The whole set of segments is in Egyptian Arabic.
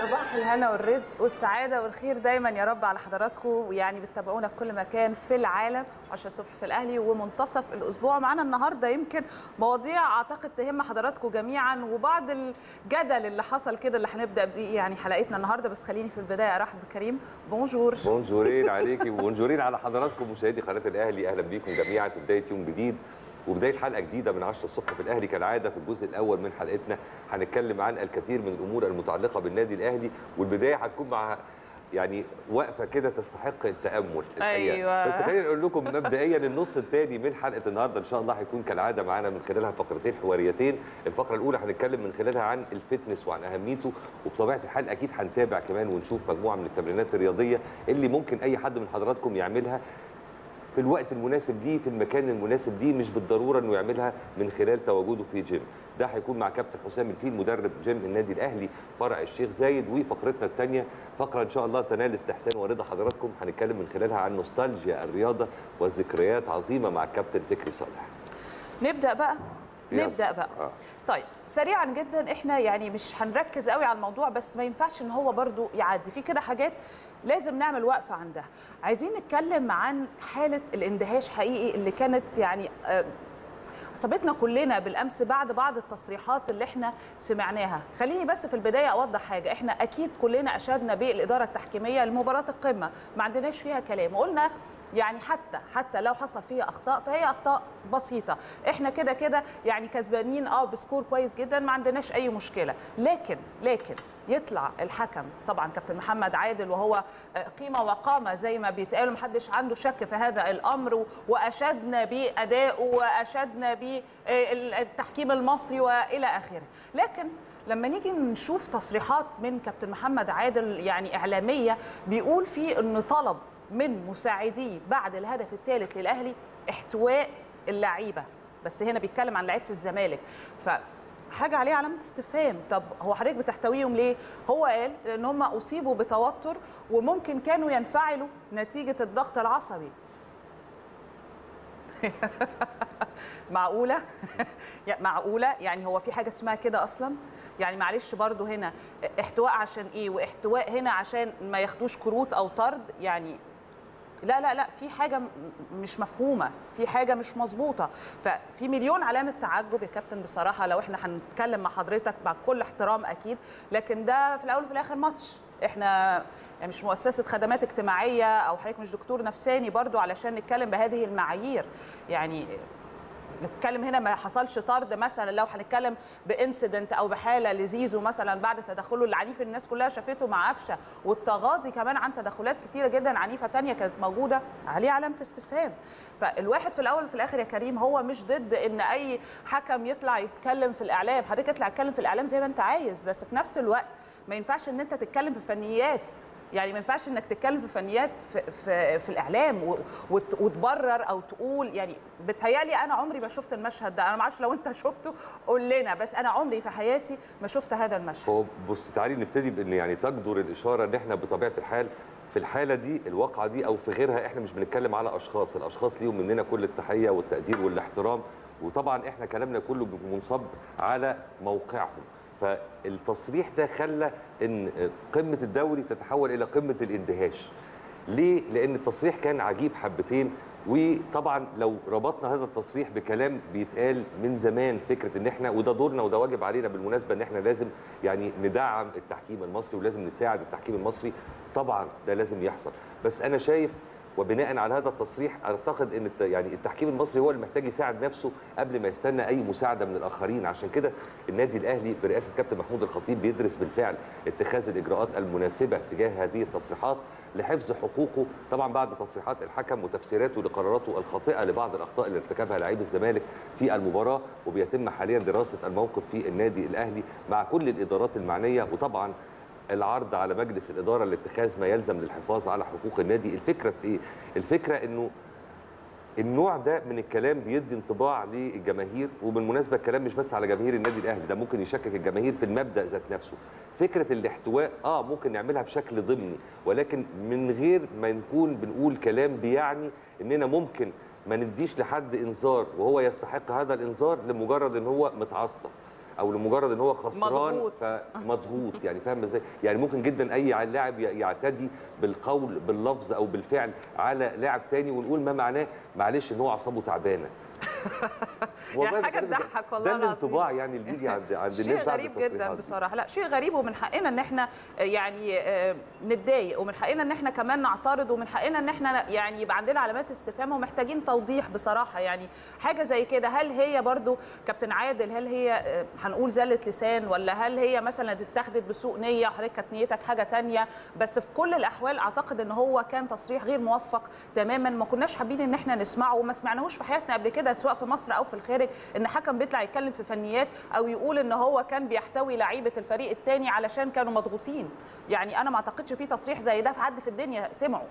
صباح الهنا والرزق والسعاده والخير دايما يا رب على حضراتكم ويعني بتتابعونا في كل مكان في العالم 10 الصبح في الاهلي ومنتصف الاسبوع معانا النهارده يمكن مواضيع اعتقد تهم حضراتكم جميعا وبعض الجدل اللي حصل كده اللي هنبدا بيه يعني حلقتنا النهارده بس خليني في البدايه ارحب بكريم بونجور بونجورين عليكي وبونجورين على حضراتكم مشاهدي قناه الاهلي اهلا بيكم جميعا في بدايه يوم جديد وبدايه حلقه جديده من 10 الصبح في الاهلي كالعاده في الجزء الاول من حلقتنا هنتكلم عن الكثير من الامور المتعلقه بالنادي الاهلي والبدايه هتكون مع يعني وقفه كده تستحق التامل الحقيقة. أيوة. بس خلينا نقول لكم مبدئيا النص الثاني من حلقه النهارده ان شاء الله هيكون كالعاده معانا من خلالها فقرتين حواريتين الفقره الاولى هنتكلم من خلالها عن الفتنس وعن اهميته وبطبيعه الحال اكيد هنتابع كمان ونشوف مجموعه من التمرينات الرياضيه اللي ممكن اي حد من حضراتكم يعملها في الوقت المناسب ليه في المكان المناسب ليه مش بالضروره انه يعملها من خلال تواجده في جيم ده هيكون مع كابتن حسام الفيل مدرب جيم النادي الاهلي فرع الشيخ زايد وفقرتنا الثانيه فقره ان شاء الله تنال استحسان ورضا حضراتكم هنتكلم من خلالها عن نوستالجيا الرياضه وذكريات عظيمه مع الكابتن فكري صالح نبدا بقى يلا. نبدا بقى آه. طيب سريعا جدا احنا يعني مش هنركز قوي على الموضوع بس ما ينفعش ان هو برضو يعدي في كده حاجات لازم نعمل وقفه عندها عايزين نتكلم عن حاله الاندهاش حقيقي اللي كانت يعني آه، اصابتنا كلنا بالامس بعد بعض التصريحات اللي احنا سمعناها خليني بس في البدايه اوضح حاجه احنا اكيد كلنا اشدنا بالاداره التحكيميه لمباراه القمه ما عندناش فيها كلام وقلنا يعني حتى حتى لو حصل فيها اخطاء فهي اخطاء بسيطه احنا كده كده يعني كسبانين اه بسكور كويس جدا ما عندناش اي مشكله لكن لكن يطلع الحكم طبعا كابتن محمد عادل وهو آه، قيمه وقامه زي ما بيتقال محدش عنده شك في هذا الامر و- واشدنا بادائه واشدنا بالتحكيم المصري والى اخره لكن لما نيجي نشوف تصريحات من كابتن محمد عادل يعني اعلاميه بيقول فيه انه طلب من مساعديه بعد الهدف الثالث للاهلي احتواء اللعيبه بس هنا بيتكلم عن لعيبه الزمالك ف حاجه عليه علامه استفهام طب هو حضرتك بتحتويهم ليه هو قال ان هم اصيبوا بتوتر وممكن كانوا ينفعلوا نتيجه الضغط العصبي معقوله يا- معقوله يعني هو في حاجه اسمها كده اصلا يعني معلش برضو هنا احتواء عشان ايه واحتواء هنا عشان ما ياخدوش كروت او طرد يعني لا لا لا في حاجه م- مش مفهومه في حاجه مش مظبوطه ففي مليون علامه تعجب يا كابتن بصراحه لو احنا هنتكلم مع حضرتك مع كل احترام اكيد لكن ده في الاول وفي الاخر ماتش احنا يعني مش مؤسسه خدمات اجتماعيه او حضرتك مش دكتور نفساني برضو علشان نتكلم بهذه المعايير يعني نتكلم هنا ما حصلش طرد مثلا لو هنتكلم بانسيدنت او بحاله لزيزو مثلا بعد تدخله العنيف الناس كلها شافته مع قفشه والتغاضي كمان عن تدخلات كتيره جدا عنيفه تانية كانت موجوده عليه علامه استفهام فالواحد في الاول وفي الاخر يا كريم هو مش ضد ان اي حكم يطلع يتكلم في الاعلام حضرتك اطلع اتكلم في الاعلام زي ما انت عايز بس في نفس الوقت ما ينفعش ان انت تتكلم في فنيات يعني ما ينفعش انك تتكلم في فنيات في, في, في الاعلام و- وت- وتبرر او تقول يعني بتهيالي انا عمري ما شفت المشهد ده انا ما اعرفش لو انت شفته قول لنا بس انا عمري في حياتي ما شفت هذا المشهد هو بص تعالي نبتدي بان يعني تجدر الاشاره ان احنا بطبيعه الحال في الحاله دي الواقعه دي او في غيرها احنا مش بنتكلم على اشخاص الاشخاص ليهم مننا كل التحيه والتقدير والاحترام وطبعا احنا كلامنا كله بيبقى منصب على موقعهم فالتصريح ده خلى ان قمه الدوري تتحول الى قمه الاندهاش ليه لان التصريح كان عجيب حبتين وطبعا لو ربطنا هذا التصريح بكلام بيتقال من زمان فكره ان احنا وده دورنا وده واجب علينا بالمناسبه ان احنا لازم يعني ندعم التحكيم المصري ولازم نساعد التحكيم المصري طبعا ده لازم يحصل بس انا شايف وبناء على هذا التصريح اعتقد ان الت- يعني التحكيم المصري هو اللي محتاج يساعد نفسه قبل ما يستنى اي مساعده من الاخرين عشان كده النادي الاهلي برئاسه كابتن محمود الخطيب بيدرس بالفعل اتخاذ الاجراءات المناسبه تجاه هذه التصريحات لحفظ حقوقه طبعا بعد تصريحات الحكم وتفسيراته لقراراته الخاطئه لبعض الاخطاء اللي ارتكبها لعيب الزمالك في المباراه وبيتم حاليا دراسه الموقف في النادي الاهلي مع كل الادارات المعنيه وطبعا العرض على مجلس الاداره لاتخاذ ما يلزم للحفاظ على حقوق النادي الفكره في ايه الفكره انه النوع ده من الكلام بيدي انطباع للجماهير وبالمناسبه الكلام مش بس على جماهير النادي الاهلي ده ممكن يشكك الجماهير في المبدا ذات نفسه فكره الاحتواء اه ممكن نعملها بشكل ضمني ولكن من غير ما نكون بنقول كلام بيعني اننا ممكن ما نديش لحد انذار وهو يستحق هذا الانذار لمجرد ان هو متعصب او لمجرد ان هو خسران مضغوط. فمضغوط يعني فاهم ازاي يعني ممكن جدا اي لاعب ي- يعتدي بالقول باللفظ او بالفعل على لاعب تاني ونقول ما معناه معلش ان هو اعصابه تعبانه والله حاجة بجد ده- تضحك والله ده العظيم. الانطباع يعني اللي بيجي عند عند شيء الناس بعد غريب جدا التصريحات دي. بصراحه لا شيء غريب ومن حقنا ان احنا آه، يعني آه، نتضايق ومن حقنا ان احنا كمان نعترض ومن حقنا ان احنا يعني يبقى عندنا علامات استفهام ومحتاجين توضيح بصراحه يعني حاجه زي كده هل هي برضو كابتن عادل هل هي آه، هنقول زله لسان ولا هل هي مثلا اتخذت بسوء نيه حضرتك كانت نيتك حاجه تانية بس في كل الاحوال اعتقد ان هو كان تصريح غير موفق تماما ما كناش حابين ان احنا نسمعه وما سمعناهوش في حياتنا قبل كده سواء في مصر او في الخارج ان حكم بيطلع يتكلم في فنيات او يقول ان هو كان بيحتوي لعيبه الفريق الثاني علشان كانوا مضغوطين يعني انا ما اعتقدش في تصريح زي ده في حد في الدنيا سمعه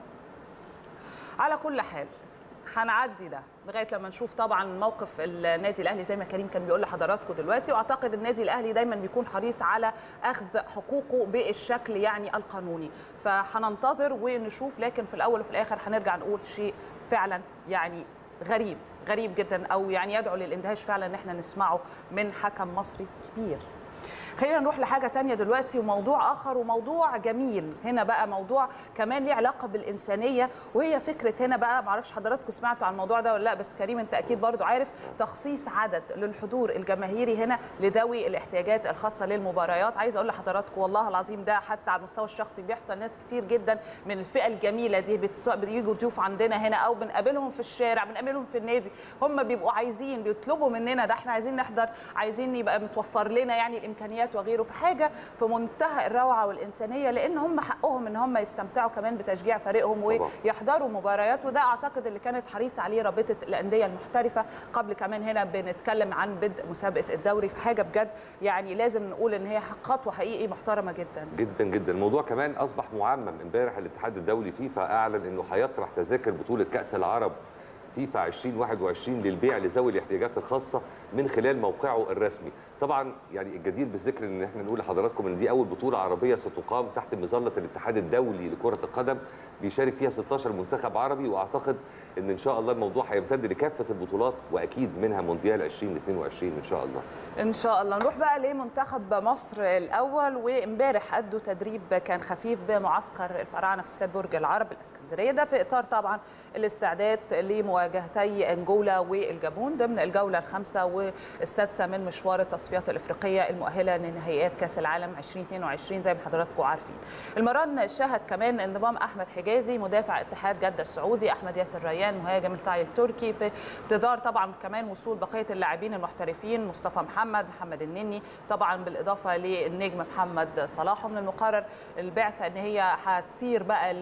على كل حال هنعدي ده لغايه لما نشوف طبعا موقف النادي الاهلي زي ما كريم كان بيقول لحضراتكم دلوقتي واعتقد النادي الاهلي دايما بيكون حريص على اخذ حقوقه بالشكل يعني القانوني فهننتظر ونشوف لكن في الاول وفي الاخر هنرجع نقول شيء فعلا يعني غريب غريب جدا او يعني يدعو للاندهاش فعلا ان احنا نسمعه من حكم مصري كبير خلينا نروح لحاجه تانية دلوقتي وموضوع اخر وموضوع جميل هنا بقى موضوع كمان ليه علاقه بالانسانيه وهي فكره هنا بقى معرفش حضراتكم سمعتوا عن الموضوع ده ولا لا بس كريم انت اكيد برضو عارف تخصيص عدد للحضور الجماهيري هنا لذوي الاحتياجات الخاصه للمباريات عايزه اقول لحضراتكم والله العظيم ده حتى على المستوى الشخصي بيحصل ناس كتير جدا من الفئه الجميله دي بت- سواء بييجوا ضيوف عندنا هنا او بنقابلهم في الشارع بنقابلهم في النادي هم بيبقوا عايزين بيطلبوا مننا ده احنا عايزين نحضر عايزين يبقى متوفر لنا يعني الامكانيات وغيره في حاجه في منتهى الروعه والانسانيه لان هم حقهم ان هم يستمتعوا كمان بتشجيع فريقهم طبعا. ويحضروا مباريات وده اعتقد اللي كانت حريصه عليه رابطه الانديه المحترفه قبل كمان هنا بنتكلم عن بدء مسابقه الدوري في حاجه بجد يعني لازم نقول ان هي خطوه حقيقي محترمه جدا جدا جدا الموضوع كمان اصبح معمم امبارح الاتحاد الدولي فيفا اعلن انه هيطرح تذاكر بطوله كاس العرب فيفا 2021 للبيع لذوي الاحتياجات الخاصه من خلال موقعه الرسمي طبعا يعني الجدير بالذكر ان احنا نقول لحضراتكم ان دي اول بطوله عربيه ستقام تحت مظله الاتحاد الدولي لكره القدم بيشارك فيها 16 منتخب عربي واعتقد ان ان شاء الله الموضوع هيمتد لكافه البطولات واكيد منها مونديال 2022 ان شاء الله ان شاء الله نروح بقى لمنتخب مصر الاول وامبارح ادوا تدريب كان خفيف بمعسكر الفراعنه في استاد برج العرب الاسكندريه ده في اطار طبعا الاستعداد لمواجهتي انجولا والجابون ضمن الجوله الخامسه والسادسه من مشوار التصفيات الافريقيه المؤهله لنهائيات كاس العالم 2022 زي ما حضراتكم عارفين. المران شهد كمان انضمام احمد حجازي مدافع اتحاد جده السعودي احمد ياسر ريان مهاجم التاي التركي في انتظار طبعا كمان وصول بقيه اللاعبين المحترفين مصطفى محمد محمد النني طبعا بالاضافه للنجم محمد صلاح ومن المقرر البعثه ان هي هتطير بقى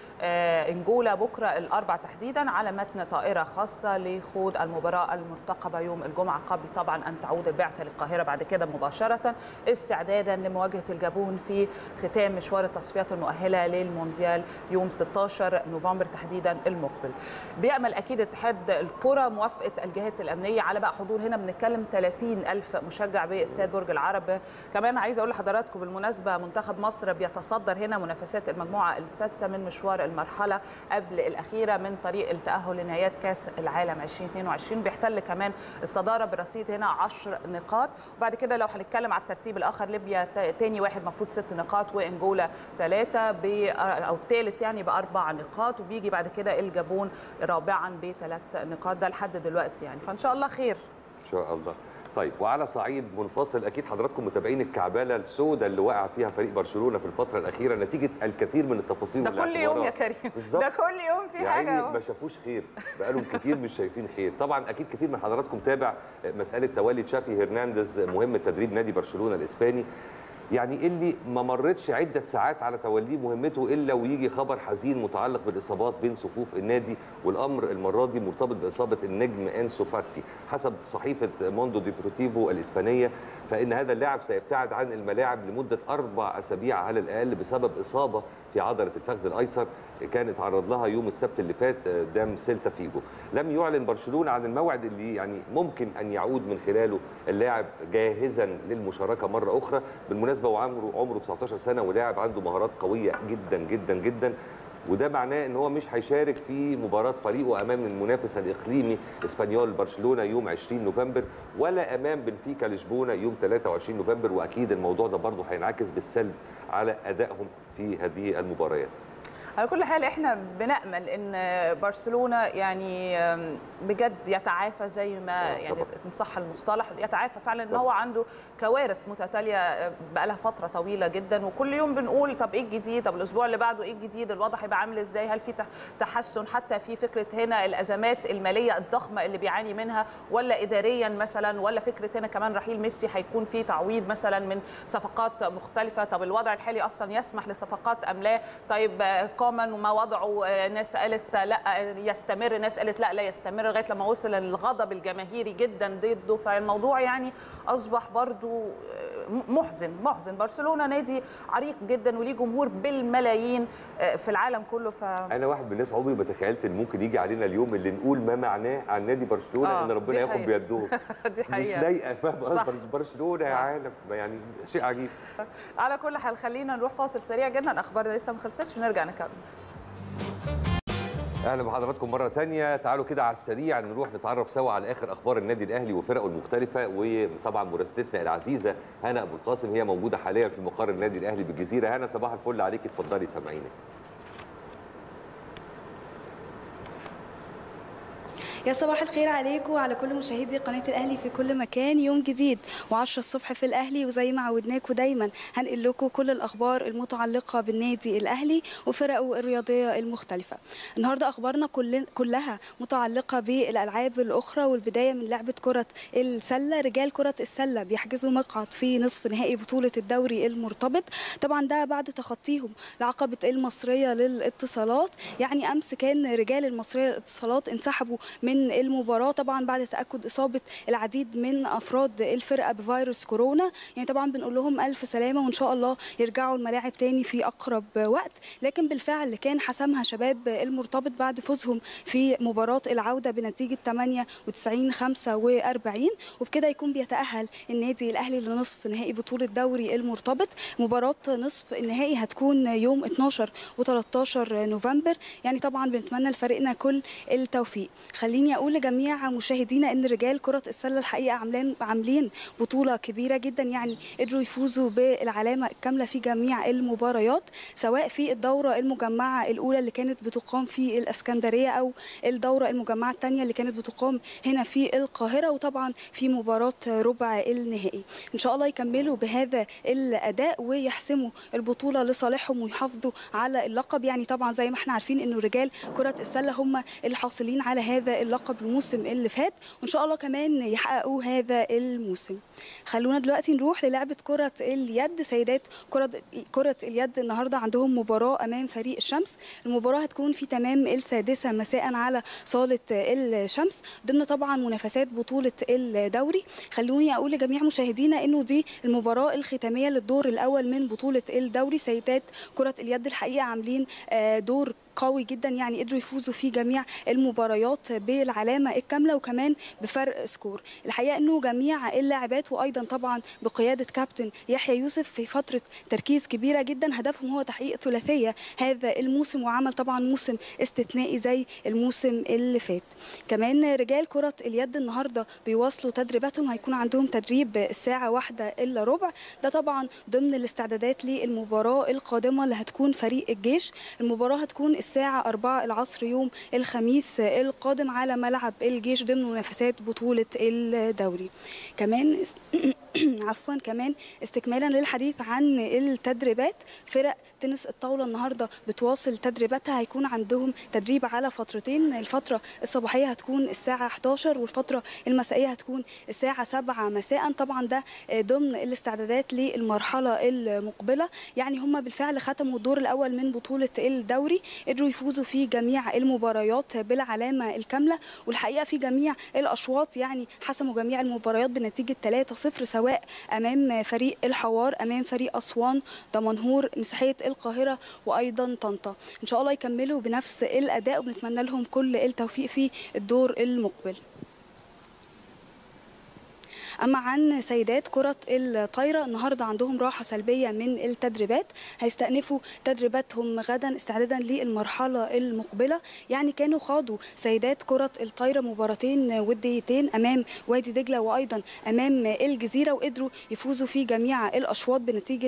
لانجولا بكره الاربع تحديدا على متن طائره خاصه لخوض المباراه المرتقبه يوم الجمعه قبل طبعا ان تعود البعثه للقاهره بعد كده مباشره استعدادا لمواجهه الجابون في ختام مشوار التصفيات المؤهله للمونديال يوم 16 نوفمبر تحديدا المقبل. بيامل اكيد اتحاد الكره موافقه الجهات الامنيه على بقى حضور هنا بنتكلم 30 الف مشجع باستاد برج العرب كمان عايزه اقول لحضراتكم بالمناسبه منتخب مصر بيتصدر هنا منافسات المجموعه السادسه من مشوار المرحله قبل الاخيره من طريق التاهل لنهايات كاس العالم 2022 بيحتل كمان الصداره برصيد هنا 10 نقاط وبعد كده لو هنتكلم على الترتيب الاخر ليبيا تا- تاني واحد المفروض ست نقاط وانجولا ثلاثه ب او الثالث يعني باربع نقاط وبيجي بعد كده الجابون رابعا بثلاث نقاط ده لحد دلوقتي يعني فان شاء الله خير ان شاء الله طيب وعلى صعيد منفصل اكيد حضراتكم متابعين الكعبله السوداء اللي وقع فيها فريق برشلونه في الفتره الاخيره نتيجه الكثير من التفاصيل ده كل يوم يا والاعتبارات. كريم بالظبط. ده كل يوم في يا حاجه عيني أهو. ما شافوش خير بقالهم كتير مش شايفين خير طبعا اكيد كتير من حضراتكم تابع مساله تولي تشافي هرنانديز مهمه تدريب نادي برشلونه الاسباني يعني اللي ما مرتش عده ساعات على توليه مهمته الا ويجي خبر حزين متعلق بالاصابات بين صفوف النادي والامر المره دي مرتبط باصابه النجم انسو فاتي حسب صحيفه موندو ديبورتيفو الاسبانيه فان هذا اللاعب سيبتعد عن الملاعب لمده اربع اسابيع على الاقل بسبب اصابه في عضله الفخذ الايسر كان اتعرض لها يوم السبت اللي فات قدام سيلتا فيجو لم يعلن برشلونه عن الموعد اللي يعني ممكن ان يعود من خلاله اللاعب جاهزا للمشاركه مره اخرى بالمناسبه وعمره عمره 19 سنه ولاعب عنده مهارات قويه جدا جدا جدا وده معناه ان هو مش هيشارك في مباراه فريقه امام المنافس الاقليمي اسبانيول برشلونه يوم 20 نوفمبر ولا امام بنفيكا لشبونه يوم 23 نوفمبر واكيد الموضوع ده برضه هينعكس بالسلب على ادائهم في هذه المباريات على كل حال احنا بنامل ان برشلونه يعني بجد يتعافى زي ما يعني ان صح المصطلح يتعافى فعلا ان هو عنده كوارث متتاليه بقى لها فتره طويله جدا وكل يوم بنقول طب ايه الجديد طب الاسبوع اللي بعده ايه الجديد الوضع هيبقى عامل ازاي هل في تحسن حتى في فكره هنا الازمات الماليه الضخمه اللي بيعاني منها ولا اداريا مثلا ولا فكره هنا كمان رحيل ميسي هيكون في تعويض مثلا من صفقات مختلفه طب الوضع الحالي اصلا يسمح لصفقات ام لا طيب كومان وما وضعه ناس قالت لا يستمر ناس قالت لا لا يستمر لغايه لما وصل للغضب الجماهيري جدا ضده فالموضوع يعني اصبح برضو محزن محزن برشلونه نادي عريق جدا وليه جمهور بالملايين في العالم كله ف انا واحد من الناس عمري ما تخيلت ان ممكن يجي علينا اليوم اللي نقول ما معناه عن نادي برشلونه آه ان ربنا ياخد بيدهم دي حقيقه مش لايقه فاهم برشلونه يا عالم يعني شيء عجيب على كل حال خلينا نروح فاصل سريع جدا اخبارنا لسه ما خلصتش ونرجع نكمل اهلا بحضراتكم مره ثانيه تعالوا كده على السريع نروح نتعرف سوا على اخر اخبار النادي الاهلي وفرقه المختلفه وطبعا مراسلتنا العزيزه هنا ابو القاسم هي موجوده حاليا في مقر النادي الاهلي بالجزيره هنا صباح الفل عليكي اتفضلي سامعينك يا صباح الخير عليكم وعلى كل مشاهدي قناه الاهلي في كل مكان يوم جديد و10 الصبح في الاهلي وزي ما عودناكم دايما هنقل لكم كل الاخبار المتعلقه بالنادي الاهلي وفرقه الرياضيه المختلفه النهارده اخبارنا كل كلها متعلقه بالالعاب الاخرى والبدايه من لعبه كره السله رجال كره السله بيحجزوا مقعد في نصف نهائي بطوله الدوري المرتبط طبعا ده بعد تخطيهم لعقبه المصريه للاتصالات يعني امس كان رجال المصريه للاتصالات انسحبوا من من المباراه طبعا بعد تاكد اصابه العديد من افراد الفرقه بفيروس كورونا يعني طبعا بنقول لهم الف سلامه وان شاء الله يرجعوا الملاعب تاني في اقرب وقت لكن بالفعل كان حسمها شباب المرتبط بعد فوزهم في مباراه العوده بنتيجه 98 45 وبكده يكون بيتاهل النادي الاهلي لنصف نهائي بطوله دوري المرتبط مباراه نصف النهائي هتكون يوم 12 و13 نوفمبر يعني طبعا بنتمنى لفريقنا كل التوفيق خليني خليني اقول لجميع مشاهدينا ان رجال كره السله الحقيقه عاملين عاملين بطوله كبيره جدا يعني قدروا يفوزوا بالعلامه الكامله في جميع المباريات سواء في الدوره المجمعه الاولى اللي كانت بتقام في الاسكندريه او الدوره المجمعه الثانيه اللي كانت بتقام هنا في القاهره وطبعا في مباراه ربع النهائي ان شاء الله يكملوا بهذا الاداء ويحسموا البطوله لصالحهم ويحافظوا على اللقب يعني طبعا زي ما احنا عارفين انه رجال كره السله هم اللي حاصلين على هذا اللقب الموسم اللي فات وان شاء الله كمان يحققوا هذا الموسم خلونا دلوقتي نروح للعبه كره اليد سيدات كره كره اليد النهارده عندهم مباراه امام فريق الشمس المباراه هتكون في تمام السادسه مساء على صاله الشمس ضمن طبعا منافسات بطوله الدوري خلوني اقول لجميع مشاهدينا انه دي المباراه الختاميه للدور الاول من بطوله الدوري سيدات كره اليد الحقيقه عاملين دور قوي جدا يعني قدروا يفوزوا في جميع المباريات بالعلامه الكامله وكمان بفرق سكور الحقيقه انه جميع اللاعبات وايضا طبعا بقياده كابتن يحيى يوسف في فتره تركيز كبيره جدا هدفهم هو تحقيق ثلاثيه هذا الموسم وعمل طبعا موسم استثنائي زي الموسم اللي فات كمان رجال كره اليد النهارده بيواصلوا تدريباتهم هيكون عندهم تدريب الساعه واحدة الا ربع ده طبعا ضمن الاستعدادات للمباراه القادمه اللي هتكون فريق الجيش المباراه هتكون الساعة 4 العصر يوم الخميس القادم على ملعب الجيش ضمن منافسات بطولة الدوري كمان عفوا كمان استكمالا للحديث عن التدريبات فرق تنس الطاولة النهاردة بتواصل تدريباتها هيكون عندهم تدريب على فترتين الفترة الصباحية هتكون الساعة 11 والفترة المسائية هتكون الساعة 7 مساء طبعا ده ضمن الاستعدادات للمرحلة المقبلة يعني هم بالفعل ختموا الدور الأول من بطولة الدوري قدروا يفوزوا في جميع المباريات بالعلامة الكاملة والحقيقة في جميع الأشواط يعني حسموا جميع المباريات بنتيجة 3-0 سواء امام فريق الحوار امام فريق اسوان دمنهور مساحيه القاهره وايضا طنطا ان شاء الله يكملوا بنفس الاداء وبنتمنى لهم كل التوفيق في الدور المقبل اما عن سيدات كره الطايره النهارده عندهم راحه سلبيه من التدريبات هيستأنفوا تدريباتهم غدا استعدادا للمرحله المقبله يعني كانوا خاضوا سيدات كره الطايره مباراتين وديتين امام وادي دجله وايضا امام الجزيره وقدروا يفوزوا في جميع الاشواط بنتيجه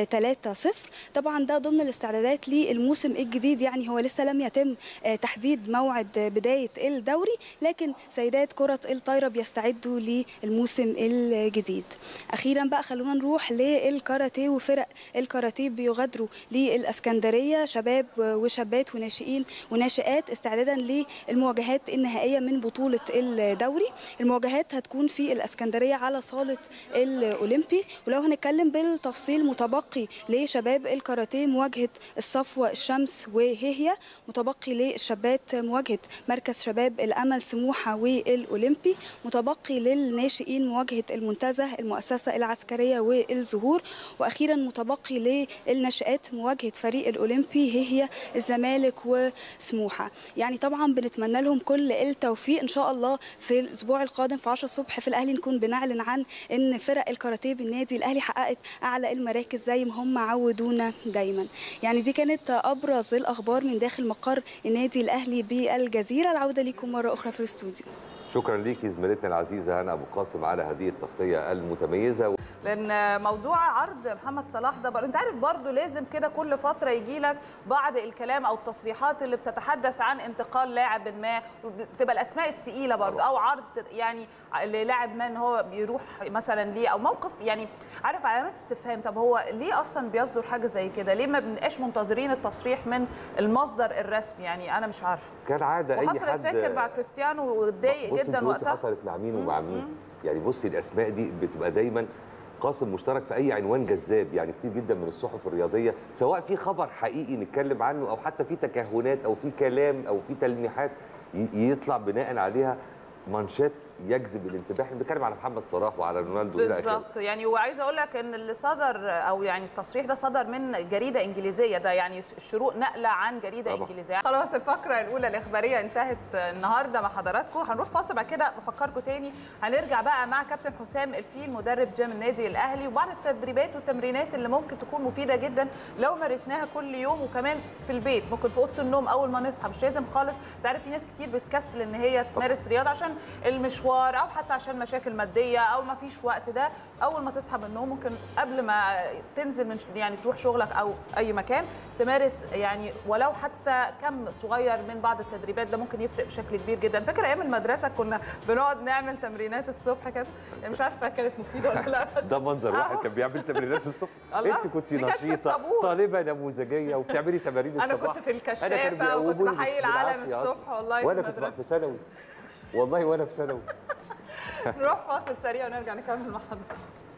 3-0 طبعا ده ضمن الاستعدادات للموسم الجديد يعني هو لسه لم يتم تحديد موعد بدايه الدوري لكن سيدات كره الطايره بيستعدوا للموسم الجديد اخيرا بقى خلونا نروح للكاراتيه وفرق الكاراتيه بيغادروا للاسكندريه شباب وشابات وناشئين وناشئات استعدادا للمواجهات النهائيه من بطوله الدوري المواجهات هتكون في الاسكندريه على صاله الاولمبي ولو هنتكلم بالتفصيل متبقي لشباب الكاراتيه مواجهه الصفوه الشمس وهيهيا متبقي للشابات مواجهه مركز شباب الامل سموحه والاولمبي متبقي للناشئين مواجهه المنتزه المؤسسه العسكريه والزهور واخيرا متبقي للناشئات مواجهه فريق الاولمبي هي الزمالك وسموحه يعني طبعا بنتمنى لهم كل التوفيق ان شاء الله في الاسبوع القادم في 10 الصبح في الاهلي نكون بنعلن عن ان فرق الكاراتيه بالنادي الاهلي حققت اعلى المراكز زي ما هم عودونا دايما يعني دي كانت ابرز الاخبار من داخل مقر النادي الاهلي بالجزيره العوده لكم مره اخرى في الاستوديو شكرا ليكي زميلتنا العزيزه هنا ابو قاسم على هذه التغطيه المتميزه لان موضوع عرض محمد صلاح ده بر... انت عارف برضو لازم كده كل فتره يجي لك بعض الكلام او التصريحات اللي بتتحدث عن انتقال لاعب ما بتبقى الاسماء الثقيله برضو او عرض يعني للاعب ما ان هو بيروح مثلا ليه او موقف يعني عارف علامات استفهام طب هو ليه اصلا بيصدر حاجه زي كده ليه ما بنبقاش منتظرين التصريح من المصدر الرسمي يعني انا مش عارفه كالعاده اي وحصلت حد فاكر مع كريستيانو واتضايق بصي جدا انت قلتي وقتها حصلت مع مين ومع مم. مين يعني بصي الاسماء دي بتبقى دايما قاسم مشترك في اي عنوان جذاب يعني كتير جدا من الصحف الرياضيه سواء في خبر حقيقي نتكلم عنه او حتى في تكهنات او في كلام او في تلميحات ي- يطلع بناء عليها مانشات يجذب الانتباه احنا بنتكلم على محمد صلاح وعلى رونالدو الى اخره بالظبط يعني وعايزه اقول لك ان اللي صدر او يعني التصريح ده صدر من جريده انجليزيه ده يعني الشروق نقله عن جريده طبعا. انجليزيه خلاص الفقره الاولى الاخباريه انتهت النهارده مع حضراتكم هنروح فاصل بعد كده بفكركم تاني هنرجع بقى مع كابتن حسام الفيل مدرب جيم النادي الاهلي وبعض التدريبات والتمرينات اللي ممكن تكون مفيده جدا لو مارسناها كل يوم وكمان في البيت ممكن في اوضه النوم اول ما نصحى مش لازم خالص تعرف في ناس كتير بتكسل ان هي تمارس رياضه عشان المشوار او حتى عشان مشاكل ماديه او ما فيش وقت ده اول ما تصحى من النوم ممكن قبل ما تنزل من يعني تروح شغلك او اي مكان تمارس يعني ولو حتى كم صغير من بعض التدريبات ده ممكن يفرق بشكل كبير جدا فاكر ايام المدرسه كنا بنقعد نعمل تمرينات الصبح كده يعني مش عارفه كانت مفيده ولا لا بس ده منظر واحد أهو. كان بيعمل تمرينات الصبح الله، انت كنت دي كانت في نشيطه الطابور. طالبه نموذجيه وبتعملي تمارين انا الصباح كنت في أنا كانوا الكشافه وكنت بيقوموني بحيي العالم بالعافية أصلاً. الصبح والله وانا في كنت بقى المدرسه في ثانوي والله وانا في ثانوي نروح فاصل سريع ونرجع نكمل مع حضرتك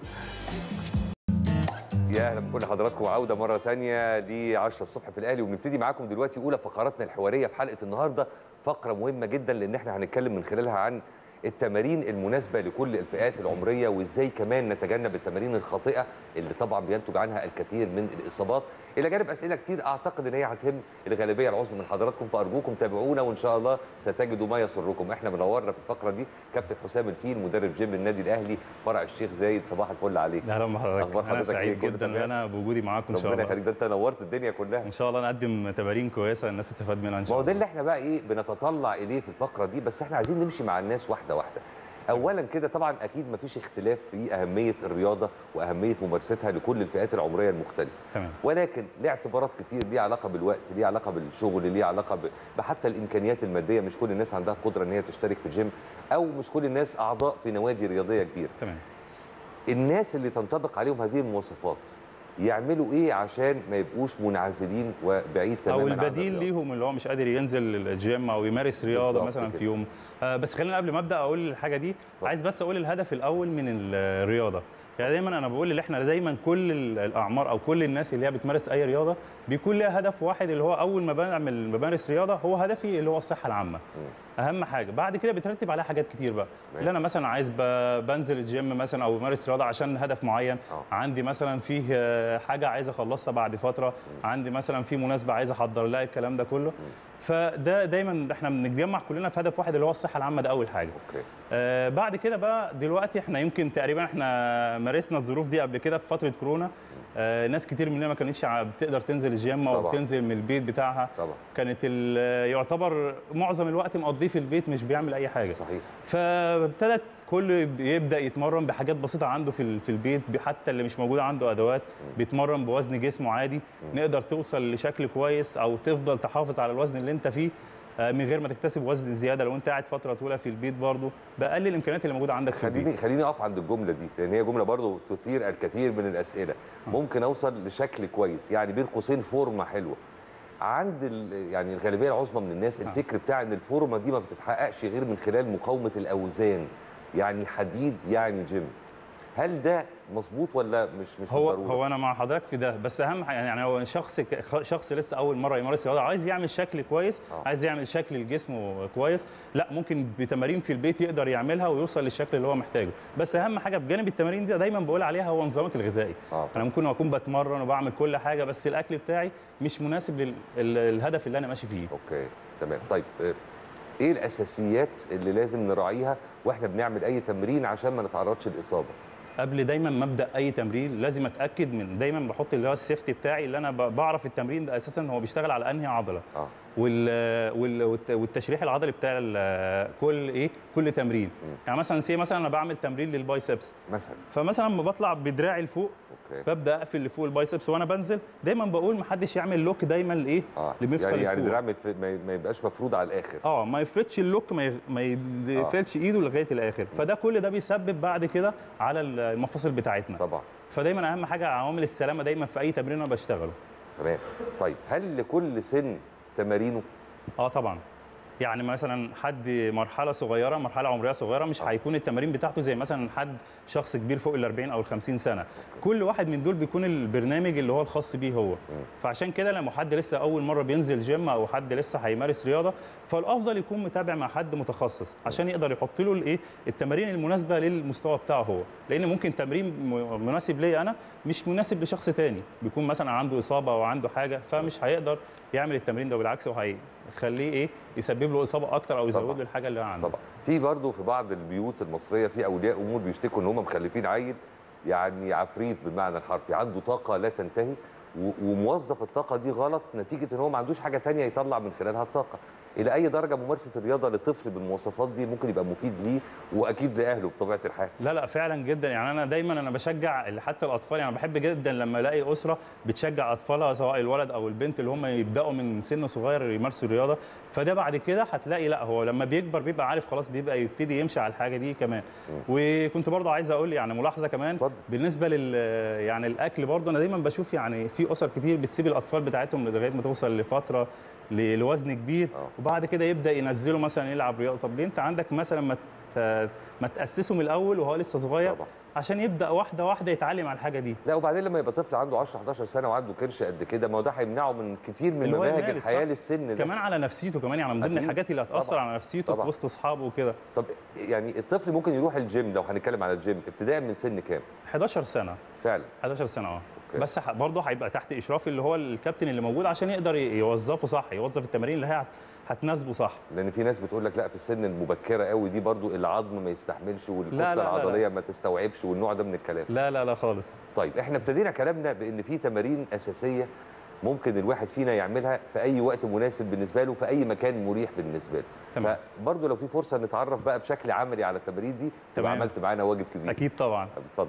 يا اهلا بكل حضراتكم عوده مره ثانيه ل 10 الصبح في الاهلي وبنبتدي معاكم دلوقتي اولى فقراتنا الحواريه في حلقه النهارده فقره مهمه جدا لان احنا هنتكلم من خلالها عن التمارين المناسبه لكل الفئات العمريه وازاي كمان نتجنب التمارين الخاطئه اللي طبعا بينتج عنها الكثير من الاصابات الى جانب اسئله كتير اعتقد ان هي هتهم الغالبيه العظمى من حضراتكم فارجوكم تابعونا وان شاء الله ستجدوا ما يسركم احنا منورنا في الفقره دي كابتن حسام الفيل مدرب جيم النادي الاهلي فرع الشيخ زايد صباح الفل عليك اهلا بحضرتك أخبار انا حضرتك إيه؟ سعيد كله جدا ان تمام؟ انا بوجودي معاكم ان شاء ربنا الله يخليك ده انت نورت الدنيا كلها ان شاء الله نقدم تمارين كويسه الناس تستفاد منها ان ما شاء هو ده الله اللي احنا بقى ايه بنتطلع اليه في الفقره دي بس احنا عايزين نمشي مع الناس واحده واحده اولا كده طبعا اكيد مفيش اختلاف في اهميه الرياضه واهميه ممارستها لكل الفئات العمريه المختلفه تمام ولكن ليه اعتبارات كتير ليها علاقه بالوقت ليها علاقه بالشغل ليها علاقه ب- بحتى الامكانيات الماديه مش كل الناس عندها قدره ان هي تشترك في الجيم او مش كل الناس اعضاء في نوادي رياضيه كبيره تمام الناس اللي تنطبق عليهم هذه المواصفات يعملوا ايه عشان ما يبقوش منعزلين وبعيد تماما او عن البديل الرياضة؟ ليهم اللي هو مش قادر ينزل الجيم او يمارس رياضه بالظبط مثلا كده. في يوم آه بس خلينا قبل ما ابدا اقول الحاجه دي اتفضل. عايز بس اقول الهدف الاول من الرياضه يعني دايما انا بقول ان احنا دايما كل ال- الاعمار او كل الناس اللي هي بتمارس اي رياضه بيكون لها هدف واحد اللي هو اول ما بعمل بمارس رياضه هو هدفي اللي هو الصحه العامه اهم حاجه بعد كده بترتب عليها حاجات كتير بقى اللي انا مثلا عايز ب- بنزل الجيم مثلا او بمارس رياضه عشان هدف معين آه. عندي مثلا فيه آه، حاجه عايز اخلصها بعد فتره عندي مثلا في مناسبه عايز احضر لها الكلام ده كله فده دايما احنا بنتجمع كلنا في هدف واحد اللي هو الصحه العامه ده اول حاجه اوكي آه بعد كده بقى دلوقتي احنا يمكن تقريبا احنا مارسنا الظروف دي قبل كده في فتره كورونا آه ناس كتير مننا ما كانتش ع- بتقدر تنزل الجيم او طبعاً. تنزل من البيت بتاعها طبعا كانت ال- يعتبر معظم الوقت مقضيه في البيت مش بيعمل اي حاجه صحيح فابتدت كله يبدا يتمرن بحاجات بسيطه عنده في ال- في البيت ب- حتى اللي مش موجود عنده ادوات بيتمرن بوزن جسمه عادي نقدر توصل لشكل كويس او تفضل تحافظ على الوزن اللي انت فيه آه، من غير ما تكتسب وزن زياده لو انت قاعد فتره طويله في البيت برضه باقل الامكانيات اللي موجوده عندك في البيت خليني خليني اقف عند الجمله دي لان هي جمله برضو تثير الكثير من الاسئله ممكن اوصل لشكل كويس يعني بين قوسين فورمه حلوه عند ال- يعني الغالبيه العظمى من الناس الفكر بتاع ان الفورمه دي ما بتتحققش غير من خلال مقاومه الاوزان يعني حديد يعني جيم هل ده مظبوط ولا مش مش هو بالضرورة؟ هو انا مع حضرتك في ده بس اهم حاجه يعني هو شخص ك- خ- شخص لسه اول مره يمارس رياضه عايز يعمل شكل كويس آه. عايز يعمل شكل لجسمه كويس لا ممكن بتمارين في البيت يقدر يعملها ويوصل للشكل اللي هو محتاجه بس اهم حاجه بجانب التمارين دي دايما بقول عليها هو نظامك الغذائي آه. انا ممكن اكون بتمرن وبعمل كل حاجه بس الاكل بتاعي مش مناسب للهدف اللي انا ماشي فيه اوكي تمام طيب آه، ايه الاساسيات اللي لازم نراعيها واحنا بنعمل اي تمرين عشان ما نتعرضش لاصابه قبل دايما ما ابدا اي تمرين لازم اتاكد من دايما بحط اللي هو السيفتي بتاعي اللي انا ب- بعرف التمرين ده اساسا هو بيشتغل على انهي عضله اه وال وال والت- والتشريح العضلي بتاع ال- كل ايه كل تمرين يعني مثلا سي مثلا انا بعمل تمرين للبايسبس مثلا فمثلا لما بطلع بدراعي لفوق اوكي ببدا اقفل لفوق البايسبس وانا بنزل دايما بقول محدش يعمل لوك دايما لايه اه لمفصل يعني يعني الكوع. دراع ما يتف- ما ما يبقاش مفروض على الاخر اه ما يفردش اللوك ما ي- ما يقفلش ايده لغايه الاخر فده كل ده بيسبب بعد كده على المفاصل بتاعتنا طبعا فدايما اهم حاجه عوامل السلامه دايما في اي تمرين انا بشتغله تمام طيب هل لكل سن تمارينه اه طبعا يعني مثلا حد مرحله صغيره مرحله عمريه صغيره مش هيكون التمارين بتاعته زي مثلا حد شخص كبير فوق ال 40 او ال 50 سنه كل واحد من دول بيكون البرنامج اللي هو الخاص بيه هو فعشان كده لما حد لسه اول مره بينزل جيم او حد لسه هيمارس رياضه فالافضل يكون متابع مع حد متخصص عشان يقدر يحط له الايه التمارين المناسبه للمستوى بتاعه هو لان ممكن تمرين م- مناسب ليا انا مش مناسب لشخص تاني بيكون مثلا عنده اصابه او عنده حاجه فمش هيقدر يعمل التمرين ده بالعكس وهيخليه ايه يسبب له اصابه اكتر او يزود طبعاً. له الحاجه اللي عنده طبعا في برضه في بعض البيوت المصريه في اولياء امور بيشتكوا ان هم مخلفين عيل يعني عفريت بالمعنى الحرفي عنده طاقه لا تنتهي و- وموظف الطاقه دي غلط نتيجه ان هو ما عندوش حاجه تانية يطلع من خلالها الطاقه الى اي درجه ممارسه الرياضه لطفل بالمواصفات دي ممكن يبقى مفيد ليه واكيد لاهله بطبيعه الحال لا لا فعلا جدا يعني انا دايما انا بشجع اللي حتى الاطفال يعني بحب جدا لما الاقي اسره بتشجع اطفالها سواء الولد او البنت اللي هم يبداوا من سن صغير يمارسوا الرياضه فده بعد كده هتلاقي لا هو لما بيكبر بيبقى عارف خلاص بيبقى يبتدي يمشي على الحاجه دي كمان وكنت برضه عايز اقول يعني ملاحظه كمان اتفضل. بالنسبه لل يعني الاكل برضه انا دايما بشوف يعني في اسر كتير بتسيب الاطفال بتاعتهم لغايه ما توصل لفتره ل- لوزن كبير آه. وبعد كده يبدا ينزله مثلا يلعب رياضه طب ليه انت عندك مثلا ما ت- ما تاسسه من الاول وهو لسه صغير طبعا. عشان يبدا واحده واحده يتعلم على الحاجه دي لا وبعدين لما يبقى طفل عنده 10 11 سنه وعنده كرش قد كده ما هو ده هيمنعه من كتير من اللي هو مباهج يمارس، الحياه صح. للسن ده كمان على نفسيته كمان يعني من ضمن أكيد. الحاجات اللي هتاثر طبعاً. على نفسيته طبعاً. في وسط اصحابه وكده طب يعني الطفل ممكن يروح الجيم لو هنتكلم على الجيم ابتداء من سن كام 11 سنه فعلا 11 سنه اه أوكي. بس ح- برضه هيبقى تحت اشراف اللي هو الكابتن اللي موجود عشان يقدر ي- يوظفه صح يوظف التمارين اللي هي هت- هتناسبه صح لان في ناس بتقول لك لا في السن المبكره قوي دي برضو العظم ما يستحملش والكتله لا، لا، لا. العضليه ما تستوعبش والنوع ده من الكلام لا لا لا خالص طيب احنا ابتدينا كلامنا بان في تمارين اساسيه ممكن الواحد فينا يعملها في اي وقت مناسب بالنسبه له في اي مكان مريح بالنسبه له تمام. فبرضه لو في فرصه نتعرف بقى بشكل عملي على التمارين دي تبقى تمام. عملت معانا واجب كبير اكيد طبعا طب اتفضل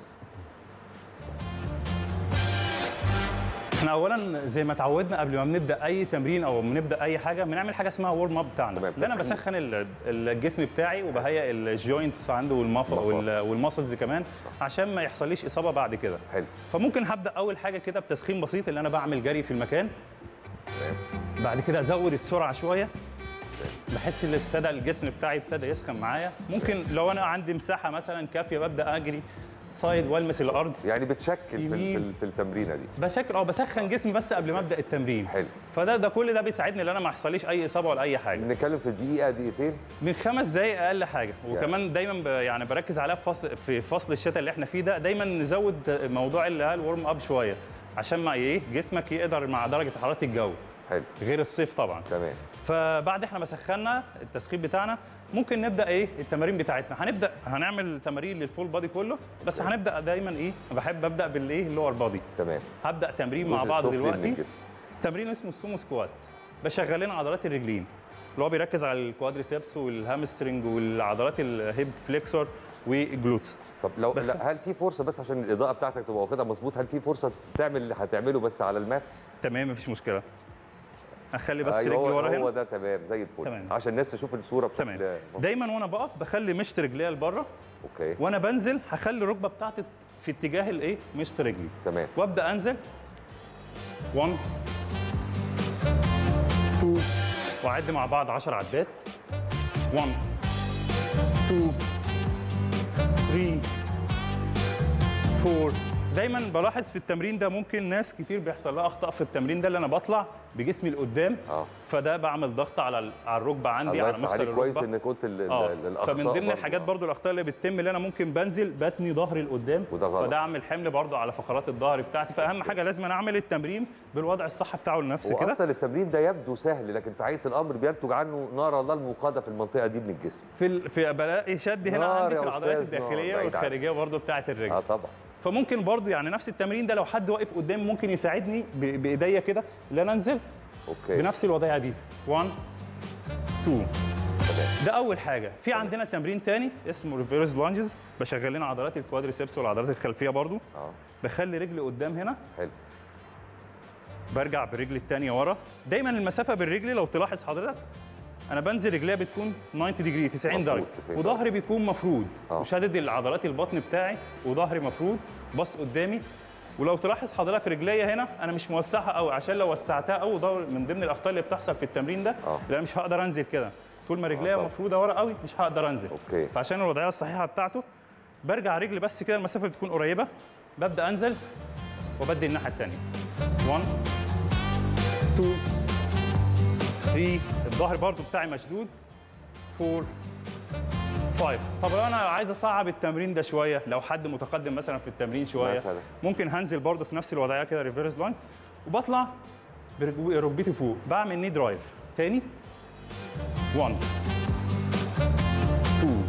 احنا اولا زي ما اتعودنا قبل ما بنبدا اي تمرين او بنبدا اي حاجه بنعمل حاجه اسمها ورم اب بتاعنا تمام، اللي انا تسخين. بسخن ال- الجسم بتاعي وبهيئ الجوينتس عنده والمف وال- والماسلز كمان عشان ما يحصليش اصابه بعد كده حلو فممكن هبدا اول حاجه كده بتسخين بسيط اللي انا بعمل جري في المكان تمام بعد كده ازود السرعه شويه بحس ان ابتدى الجسم بتاعي ابتدى يسخن معايا ممكن لو انا عندي مساحه مثلا كافيه ببدا اجري سايد والمس الارض يعني بتشكل في, ال- في, يمين. ال- في التمرينه دي بشكل اه بسخن جسمي بس قبل ما ابدا التمرين حلو فده ده كل ده بيساعدني ان انا ما يحصليش اي اصابه ولا اي حاجه بنتكلم في دقيقه دقيقتين من خمس دقايق اقل حاجه وكمان دايما ب يعني بركز عليها في فصل في فصل الشتاء اللي احنا فيه ده دايما نزود موضوع اللي هو الورم اب شويه عشان ما ايه جسمك يقدر مع درجه حراره الجو حلو غير الصيف طبعا تمام فبعد احنا ما سخنا التسخين بتاعنا ممكن نبدا ايه التمارين بتاعتنا هنبدا هنعمل تمارين للفول بادي كله بس هنبدا دايما ايه بحب ابدا بالايه اللور بادي تمام هبدا تمرين مع الجزء بعض السفلي من دلوقتي الجسم. تمرين اسمه السومو سكوات بشغل لنا عضلات الرجلين اللي هو بيركز على الكوادريسبس والهامسترنج والعضلات الهيب فليكسور والجلوتس طب لو لا هل في فرصه بس عشان الاضاءه بتاعتك تبقى واخدها مظبوط هل في فرصه تعمل اللي هتعمله بس على المات تمام مفيش مشكله هخلي بس أيوة رجلي هو, ورا هو هنا ده تمام زي الفل تمام. عشان الناس تشوف الصوره بشكل تمام مظبوط. دايما وانا بقف بخلي مشط رجليا لبره اوكي وانا بنزل هخلي الركبه بتاعتي في اتجاه الايه مشط رجلي تمام وابدا انزل 1 2 واعد مع بعض 10 عدات 1 2 3 4 دايما بلاحظ في التمرين ده ممكن ناس كتير بيحصل لها اخطاء في التمرين ده اللي انا بطلع بجسمي لقدام اه فده بعمل ضغط على ال- على الركبه عندي الله على يفتح مفصل عليك كويس الركبه انك قلت ال- ال- اه ال- الاخطاء فمن ضمن برضه. الحاجات برضو الاخطاء اللي بتتم اللي انا ممكن بنزل بتني ظهري لقدام وده غلط. فده اعمل حمل برضو على فقرات الظهر بتاعتي فاهم حاجه لازم أنا اعمل التمرين بالوضع الصح بتاعه لنفسي كده واصلا التمرين ده يبدو سهل لكن في حقيقه الامر بينتج عنه نار الله الموقده في المنطقه دي من الجسم في ال... في بلاقي شد هنا نار عندي يا في العضلات أستاذ، نار. الداخليه بعيد والخارجيه برضو بتاعه الرجل اه طبعا فممكن برضو يعني نفس التمرين ده لو حد واقف قدامي ممكن يساعدني ب... بايديا كده ان انا انزل اوكي بنفس الوضعيه دي 1 2 تمام ده اول حاجه في عندنا تمرين تاني اسمه ريفيرس لانجز بشغل لنا عضلات الكوادريسبس والعضلات الخلفيه برضو اه بخلي رجلي قدام هنا حلو برجع برجلي الثانيه ورا دايما المسافه بين رجلي لو تلاحظ حضرتك انا بنزل رجليا بتكون 90 ديجري 90 مظبوط، درجه 90 وظهري بيكون مفرود آه. وشادد العضلات البطن بتاعي وظهري مفرود باص قدامي ولو تلاحظ حضرتك رجليا هنا انا مش موسعها قوي عشان لو وسعتها قوي ده من ضمن الاخطاء اللي بتحصل في التمرين ده آه. لا مش هقدر انزل كده طول ما رجليا طبعا. مفروده ورا قوي مش هقدر انزل اوكي فعشان الوضعيه الصحيحه بتاعته برجع رجلي بس كده المسافه بتكون قريبه ببدا انزل وبدي الناحيه الثانيه 1 2 3 الظهر برضو بتاعي مشدود 4 5 طب لو انا عايز اصعب التمرين ده شويه لو حد متقدم مثلا في التمرين شويه مثلا. ممكن هنزل برضو في نفس الوضعيه كده ريفيرس لاين وبطلع بركب- ركبتي فوق بعمل ني درايف تاني 1 2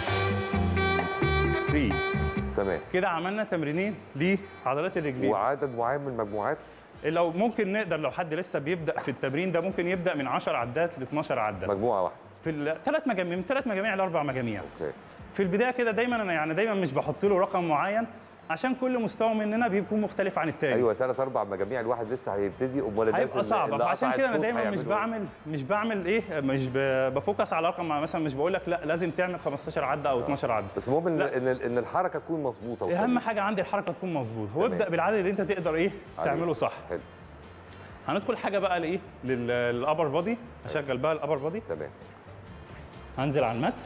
3 تمام كده عملنا تمرينين لعضلات الرجلين وعدد معين من المجموعات لو ممكن نقدر لو حد لسه بيبدا في التمرين ده ممكن يبدا من 10 عدات ل 12 عده مجموعه واحده في الثلاث مجاميع من ثلاث مجاميع لاربع مجاميع اوكي في البدايه كده دايما انا يعني دايما مش بحط له رقم معين عشان كل مستوى مننا بيكون مختلف عن التاني ايوه ثلاث اربع مجاميع الواحد لسه هيبتدي امال الناس هيبقى صعب اللي فعشان قطعت كده انا شوط دايما مش هيعملوا إيه؟ بعمل مش بعمل ايه مش ب- بفوكس على رقم مثلا مش بقول لك لا لازم تعمل 15 عده او 12 عده بس المهم ان لا. ان ان الحركه تكون مظبوطه اهم وسليمة. حاجه عندي الحركه تكون مظبوطه تمام. وابدا بالعدد اللي انت تقدر ايه عليه. تعمله صح حلو هندخل حاجه بقى لايه للابر بادي اشغل بقى الابر بادي تمام هنزل على المات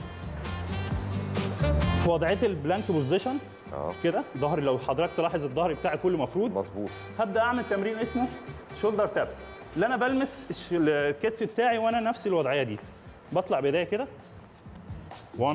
في وضعيه البلانك بوزيشن اه كده ظهري لو حضرتك تلاحظ الظهر بتاعي كله مفروض مظبوط هبدا اعمل تمرين اسمه شولدر تابس اللي انا بلمس الش- الكتف بتاعي وانا نفس الوضعيه دي بطلع بايديا كده 1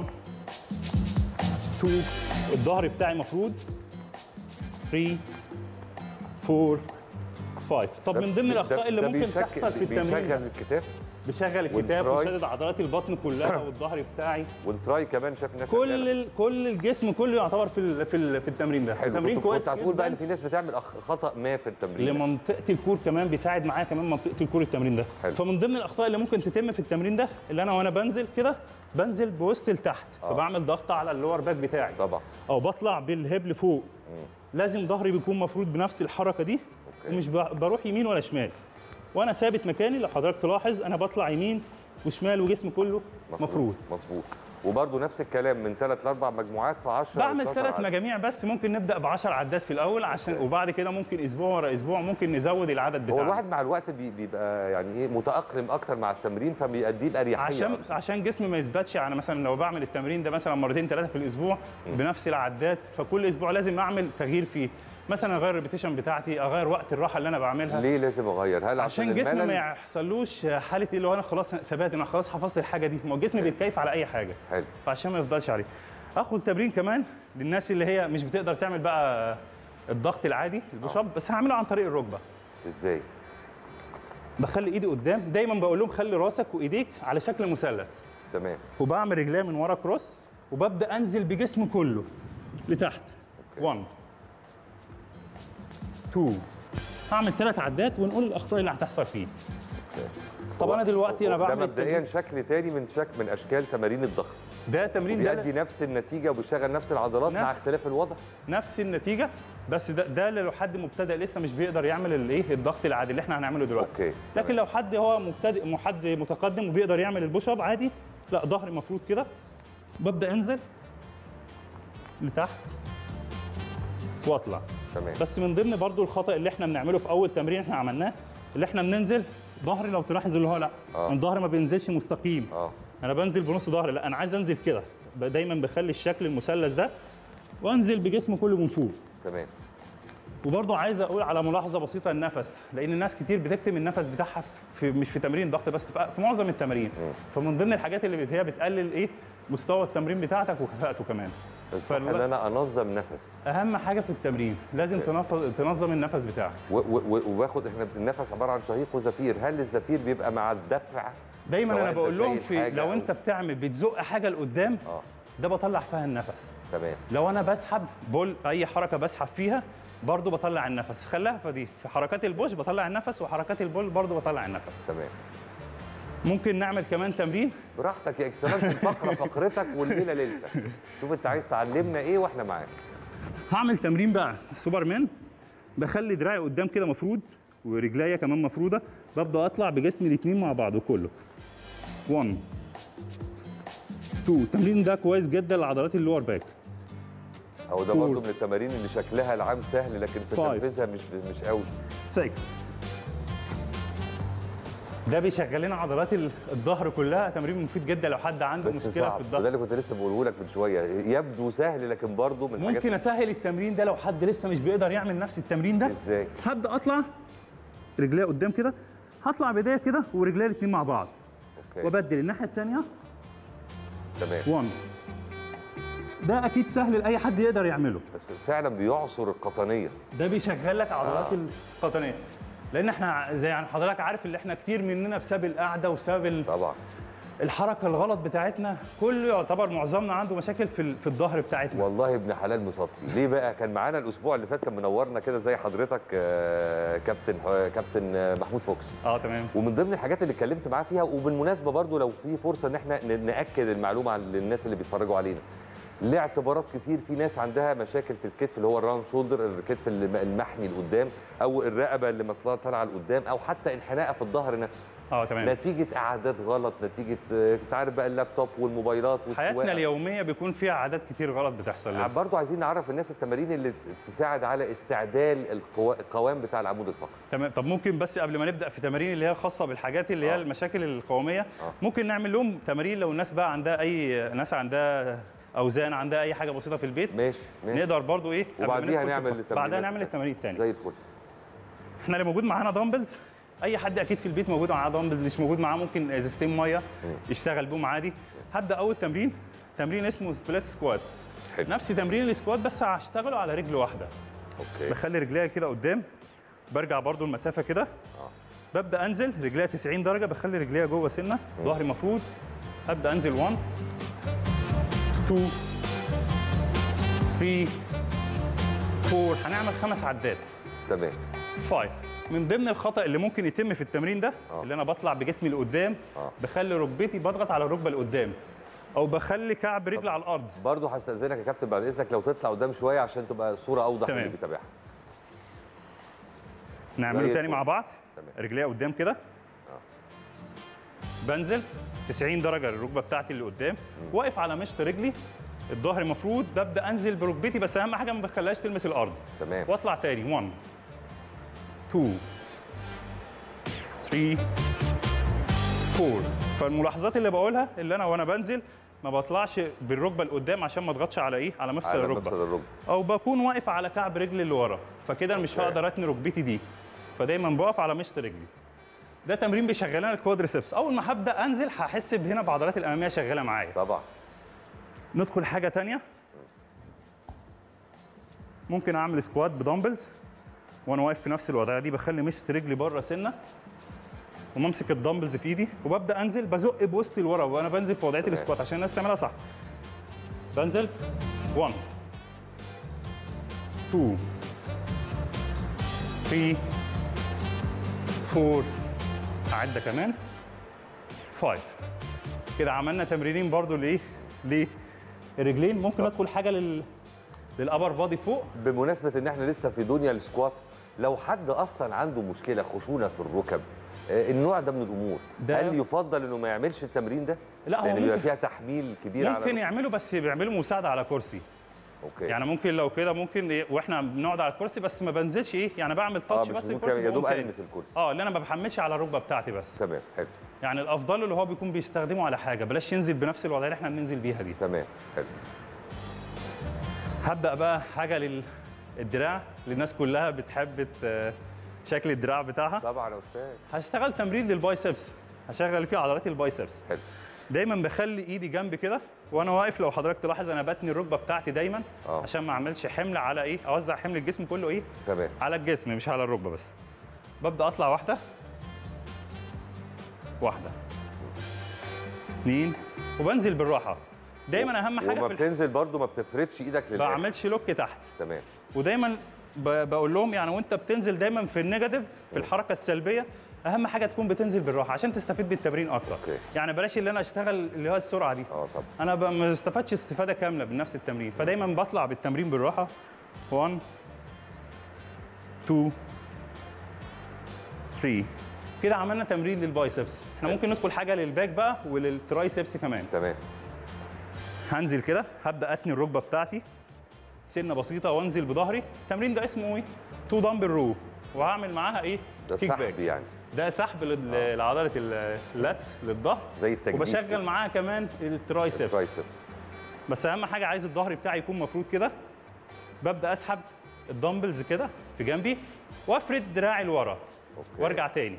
2 الظهر بتاعي مفروض 3 4 5 طب من ضمن ده- الاخطاء اللي ده ممكن بيشكل- تحصل في التمرين بيشغل ده. الكتاف بشغل الكتاف والتراي. وشادد عضلات البطن كلها والظهر بتاعي والتراي كمان شاف الناس كل شغالة. ال... كل الجسم كله يعتبر في ال... في, ال... في التمرين ده حلو تمرين كنت- كويس كنت هتقول بقى ان جداً في ناس بتعمل أخ- خطا ما في التمرين لمنطقه الكور كمان بيساعد معايا كمان منطقه الكور التمرين ده حلو. فمن ضمن الاخطاء اللي ممكن تتم في التمرين ده اللي انا وانا بنزل كده بنزل بوسط لتحت آه. فبعمل ضغط على اللور باك بتاعي طبعا او بطلع بالهيب لفوق لازم ظهري بيكون مفروض بنفس الحركه دي أوكي. ومش ب- بروح يمين ولا شمال وانا ثابت مكاني لو حضرتك تلاحظ انا بطلع يمين وشمال وجسمي كله مفروض مظبوط وبرده نفس الكلام من ثلاث لاربع مجموعات في 10 بعمل ثلاث مجاميع بس ممكن نبدا ب 10 عدات في الاول عشان وبعد كده ممكن اسبوع ورا اسبوع ممكن نزود العدد هو بتاعنا الواحد مع الوقت بي- بيبقى يعني ايه متاقلم اكتر مع التمرين فبيأديه باريحيه عشان أكتر. عشان جسمي ما يثبتش يعني مثلا لو بعمل التمرين ده مثلا مرتين ثلاثه في الاسبوع بنفس العدات فكل اسبوع لازم اعمل تغيير فيه مثلا اغير الريبيتيشن بتاعتي اغير وقت الراحه اللي انا بعملها ليه لازم اغير هل عشان عشان جسمي ما الملل يحصلوش حاله ايه اللي هو انا خلاص ثبات انا خلاص حفظت الحاجه دي ما هو الجسم بيتكيف على اي حاجه حلو فعشان ما يفضلش عليه اخد تمرين كمان للناس اللي هي مش بتقدر تعمل بقى الضغط العادي البوش اب بس هعمله عن طريق الركبه ازاي بخلي ايدي قدام دايما بقول لهم خلي راسك وايديك على شكل مثلث تمام وبعمل رجليا من ورا كروس وببدا انزل بجسمي كله لتحت 1 2 هعمل ثلاث عدات ونقول الاخطاء اللي هتحصل فيه طب انا دلوقتي انا ده بعمل مبدئيا شكل تاني من شكل من اشكال تمارين الضغط ده تمرين ده بيأدي نفس النتيجه وبيشغل نفس العضلات مع نفس- اختلاف الوضع نفس النتيجه بس ده ده لو حد مبتدئ لسه مش بيقدر يعمل الايه الضغط العادي اللي احنا هنعمله دلوقتي اوكي لكن لو حد هو مبتدئ حد متقدم وبيقدر يعمل البوش اب عادي لا ظهري مفروض كده ببدا انزل لتحت واطلع تمام بس من ضمن برضو الخطا اللي احنا بنعمله في اول تمرين احنا عملناه اللي احنا بننزل ظهري لو تلاحظ اللي هو لا آه. الظهر ما بينزلش مستقيم اه انا بنزل بنص ظهري لا انا عايز انزل كده ب- دايما بخلي الشكل المثلث ده وانزل بجسمي كله من فوق تمام وبرضه عايز اقول على ملاحظه بسيطه النفس لان الناس كتير بتكتم النفس بتاعها في مش في تمرين ضغط بس في في معظم التمارين فمن ضمن الحاجات اللي بت- هي بتقلل ايه مستوى التمرين بتاعتك وكفاءته كمان الصح فالو- ان انا انظم نفسي اهم حاجه في التمرين لازم تنفذ تنظم النفس بتاعك و- و- و- وباخد احنا النفس عباره عن شهيق وزفير هل الزفير بيبقى مع الدفع دايما سواء انا أنت بقول لهم شايل في حاجة لو أو- انت بتعمل بتزق حاجه لقدام اه ده بطلع فيها النفس تمام لو انا بسحب بول اي حركه بسحب فيها برضه بطلع النفس خليها فدي في حركات البوش بطلع النفس وحركات البول برضه بطلع النفس تمام ممكن نعمل كمان تمرين براحتك يا اكسلانس الفقره فقرتك والليله ليلتك شوف انت عايز تعلمنا ايه واحنا معاك هعمل تمرين بقى سوبرمان بخلي دراعي قدام كده مفرود ورجليا كمان مفروده ببدا اطلع بجسمي الاثنين مع بعض كله 1 2 التمرين ده كويس جدا لعضلات اللور باك او ده Four. برضه من التمارين اللي شكلها العام سهل لكن في Five. تنفيذها مش مش قوي 6 ده بيشغل لنا عضلات ال- الظهر كلها تمرين مفيد جدا لو حد عنده بس مشكله في صعب وده الظهر اللي كنت لسه بقوله لك من شويه يبدو سهل لكن برضه من الحاجات ممكن اسهل التمرين ده لو حد لسه مش بيقدر يعمل نفس التمرين ده ازاي هبدا اطلع رجليا قدام كده هطلع بايديا كده ورجليا الاثنين مع بعض اوكي وابدل الناحيه الثانيه تمام 1 ده اكيد سهل لاي حد يقدر يعمله بس فعلا بيعصر القطنيه ده بيشغل لك عضلات القطنيه لان احنا زي يعني حضرتك عارف اللي احنا كتير مننا بسبب القعده وبسبب ال- طبعا الحركه الغلط بتاعتنا كله يعتبر معظمنا عنده مشاكل في ال- في الظهر بتاعتنا والله ابن حلال مصفي ليه بقى كان معانا الاسبوع اللي فات كان منورنا كده زي حضرتك آه، كابتن آه، كابتن آه، محمود فوكس اه تمام ومن ضمن الحاجات اللي اتكلمت معاه فيها وبالمناسبه برضو لو في فرصه ان احنا ن- ناكد المعلومه على للناس اللي بيتفرجوا علينا ليه اعتبارات كتير في ناس عندها مشاكل في الكتف اللي هو الراوند شولدر الكتف الم- المحني لقدام او الرقبه اللي مطلعه طالعه لقدام او حتى انحناء في الظهر نفسه اه تمام نتيجه قعدات غلط نتيجه آه، انت عارف بقى اللابتوب والموبايلات حياتنا والسواقه اليوميه بيكون فيها عادات كتير غلط بتحصل لنا برضو عايزين نعرف الناس التمارين اللي تساعد على استعدال القوا- القوام بتاع العمود الفقري تمام طب ممكن بس قبل ما نبدا في تمارين اللي هي الخاصه بالحاجات اللي هي آه. المشاكل القوميه آه. ممكن نعمل لهم تمارين لو الناس بقى عندها اي ناس عندها اوزان عندها اي حاجه بسيطه في البيت ماشي ماشي نقدر برضو ايه قبل ما وبعديها ندخل في نعمل الخط- التمرينات بعدها نعمل بتاعتنا. التمارين الثانيه زي الفل احنا اللي موجود معانا دامبلز اي حد اكيد في البيت موجود معاه دامبلز مش موجود معاه ممكن ازازتين ميه يشتغل بيهم عادي هبدا اول تمرين تمرين اسمه سبليت سكوات حلو. نفس تمرين السكوات بس هشتغله على رجل واحده اوكي بخلي رجليا كده قدام برجع برضو المسافه كده ببدا انزل رجليا 90 درجه بخلي رجليا جوه سنه ظهري مفروض ابدا انزل 1 2 3 4 هنعمل خمس عدات تمام 5 من ضمن الخطا اللي ممكن يتم في التمرين ده آه. اللي انا بطلع بجسمي لقدام آه. بخلي ركبتي بضغط على الركبه لقدام او بخلي كعب رجلي على الارض برضه هستأذنك يا كابتن بعد إذنك لو تطلع قدام شوية عشان تبقى الصورة أوضح تمام. للي بيتابعها. نعمله زي تاني الفل. مع بعض تمام. رجليا قدام كده بنزل 90 درجه للركبه بتاعتي اللي قدام واقف على مشط رجلي الظهر المفروض ببدا انزل بركبتي بس اهم حاجه ما بخليهاش تلمس الارض تمام واطلع تاني 1 2 3 4 فالملاحظات اللي بقولها اللي انا وانا بنزل ما بطلعش بالركبه لقدام عشان ما اضغطش على ايه على مفصل على الركبه مفصل الركبه او بكون واقف على كعب رجلي اللي ورا فكده مش أوكي. هقدر اتني ركبتي دي فدايما بقف على مشط رجلي ده تمرين بيشغل لنا الكوادريسبس اول ما هبدا انزل هحس بهنا بعضلات الاماميه شغاله معايا طبعا ندخل حاجه تانية ممكن اعمل سكوات بدمبلز وانا واقف في نفس الوضعيه دي بخلي مشط رجلي بره سنه وممسك الدمبلز في ايدي وببدا انزل بزق بوسطي لورا وانا بنزل في وضعيه تمام. السكوات عشان الناس تعملها صح بنزل 1 2 3 4 اعد كمان 5 كده عملنا تمرينين برضو لايه للرجلين ممكن ادخل حاجه لل للابر بادي فوق بمناسبه ان احنا لسه في دنيا السكوات لو حد اصلا عنده مشكله خشونه في الركب آه، النوع ده من الامور ده- هل يفضل انه ما يعملش التمرين ده لا هو لان بيبقى ممكن فيها تحميل كبير على ممكن الركب. يعملوا بس بيعملوا مساعده على كرسي اوكي يعني ممكن لو كده ممكن إيه واحنا بنقعد على الكرسي بس ما بنزلش ايه يعني بعمل اه تاتش مش بس ممكن الكرسي يا دوب بقوم تاني. المس الكرسي اه اللي انا ما بحملش على الركبه بتاعتي بس تمام حلو يعني الافضل اللي هو بيكون بيستخدمه على حاجه بلاش ينزل بنفس الوضعيه اللي احنا بننزل بيها دي تمام حلو هبدا بقى حاجه للدراع للناس كلها بتحب ت- شكل الدراع بتاعها طبعا يا استاذ هشتغل تمرين للبايسبس هشغل فيه عضلات البايسبس حلو دايما بخلي ايدي جنب كده وانا واقف لو حضرتك تلاحظ انا بتني الركبه بتاعتي دايما آه. عشان ما اعملش حمل على ايه اوزع حمل الجسم كله ايه تمام على الجسم مش على الركبه بس ببدا اطلع واحده واحده اثنين وبنزل بالراحه دايما اهم حاجه وما في الح- بتنزل برضو ما بتفردش ايدك ما للاخر بعملش لوك تحت تمام ودايما ب- بقول لهم يعني وانت بتنزل دايما في النيجاتيف في الحركه السلبيه اهم حاجه تكون بتنزل بالراحه عشان تستفيد بالتمرين اكتر أوكي. يعني بلاش اللي انا اشتغل اللي هو السرعه دي اه طبعا انا ب- ما بستفادش استفاده كامله بنفس التمرين فدايما بطلع بالتمرين بالراحه 1 2 3 كده عملنا تمرين للبايسبس احنا ممكن ندخل حاجه للباك بقى وللترايسبس كمان تمام هنزل كده هبدا اتني الركبه بتاعتي سنه بسيطه وانزل بظهري التمرين ده اسمه ايه تو دمبل رو وهعمل معاها ايه ده كيك باك سحب يعني ده سحب لل- لعضله ال- اللاتس للظهر زي التجديد وبشغل كده. معاها كمان الترايسبس الترايسب بس اهم حاجه عايز الظهر بتاعي يكون مفروض كده ببدا اسحب الدمبلز كده في جنبي وافرد دراعي لورا أوكي. وارجع تاني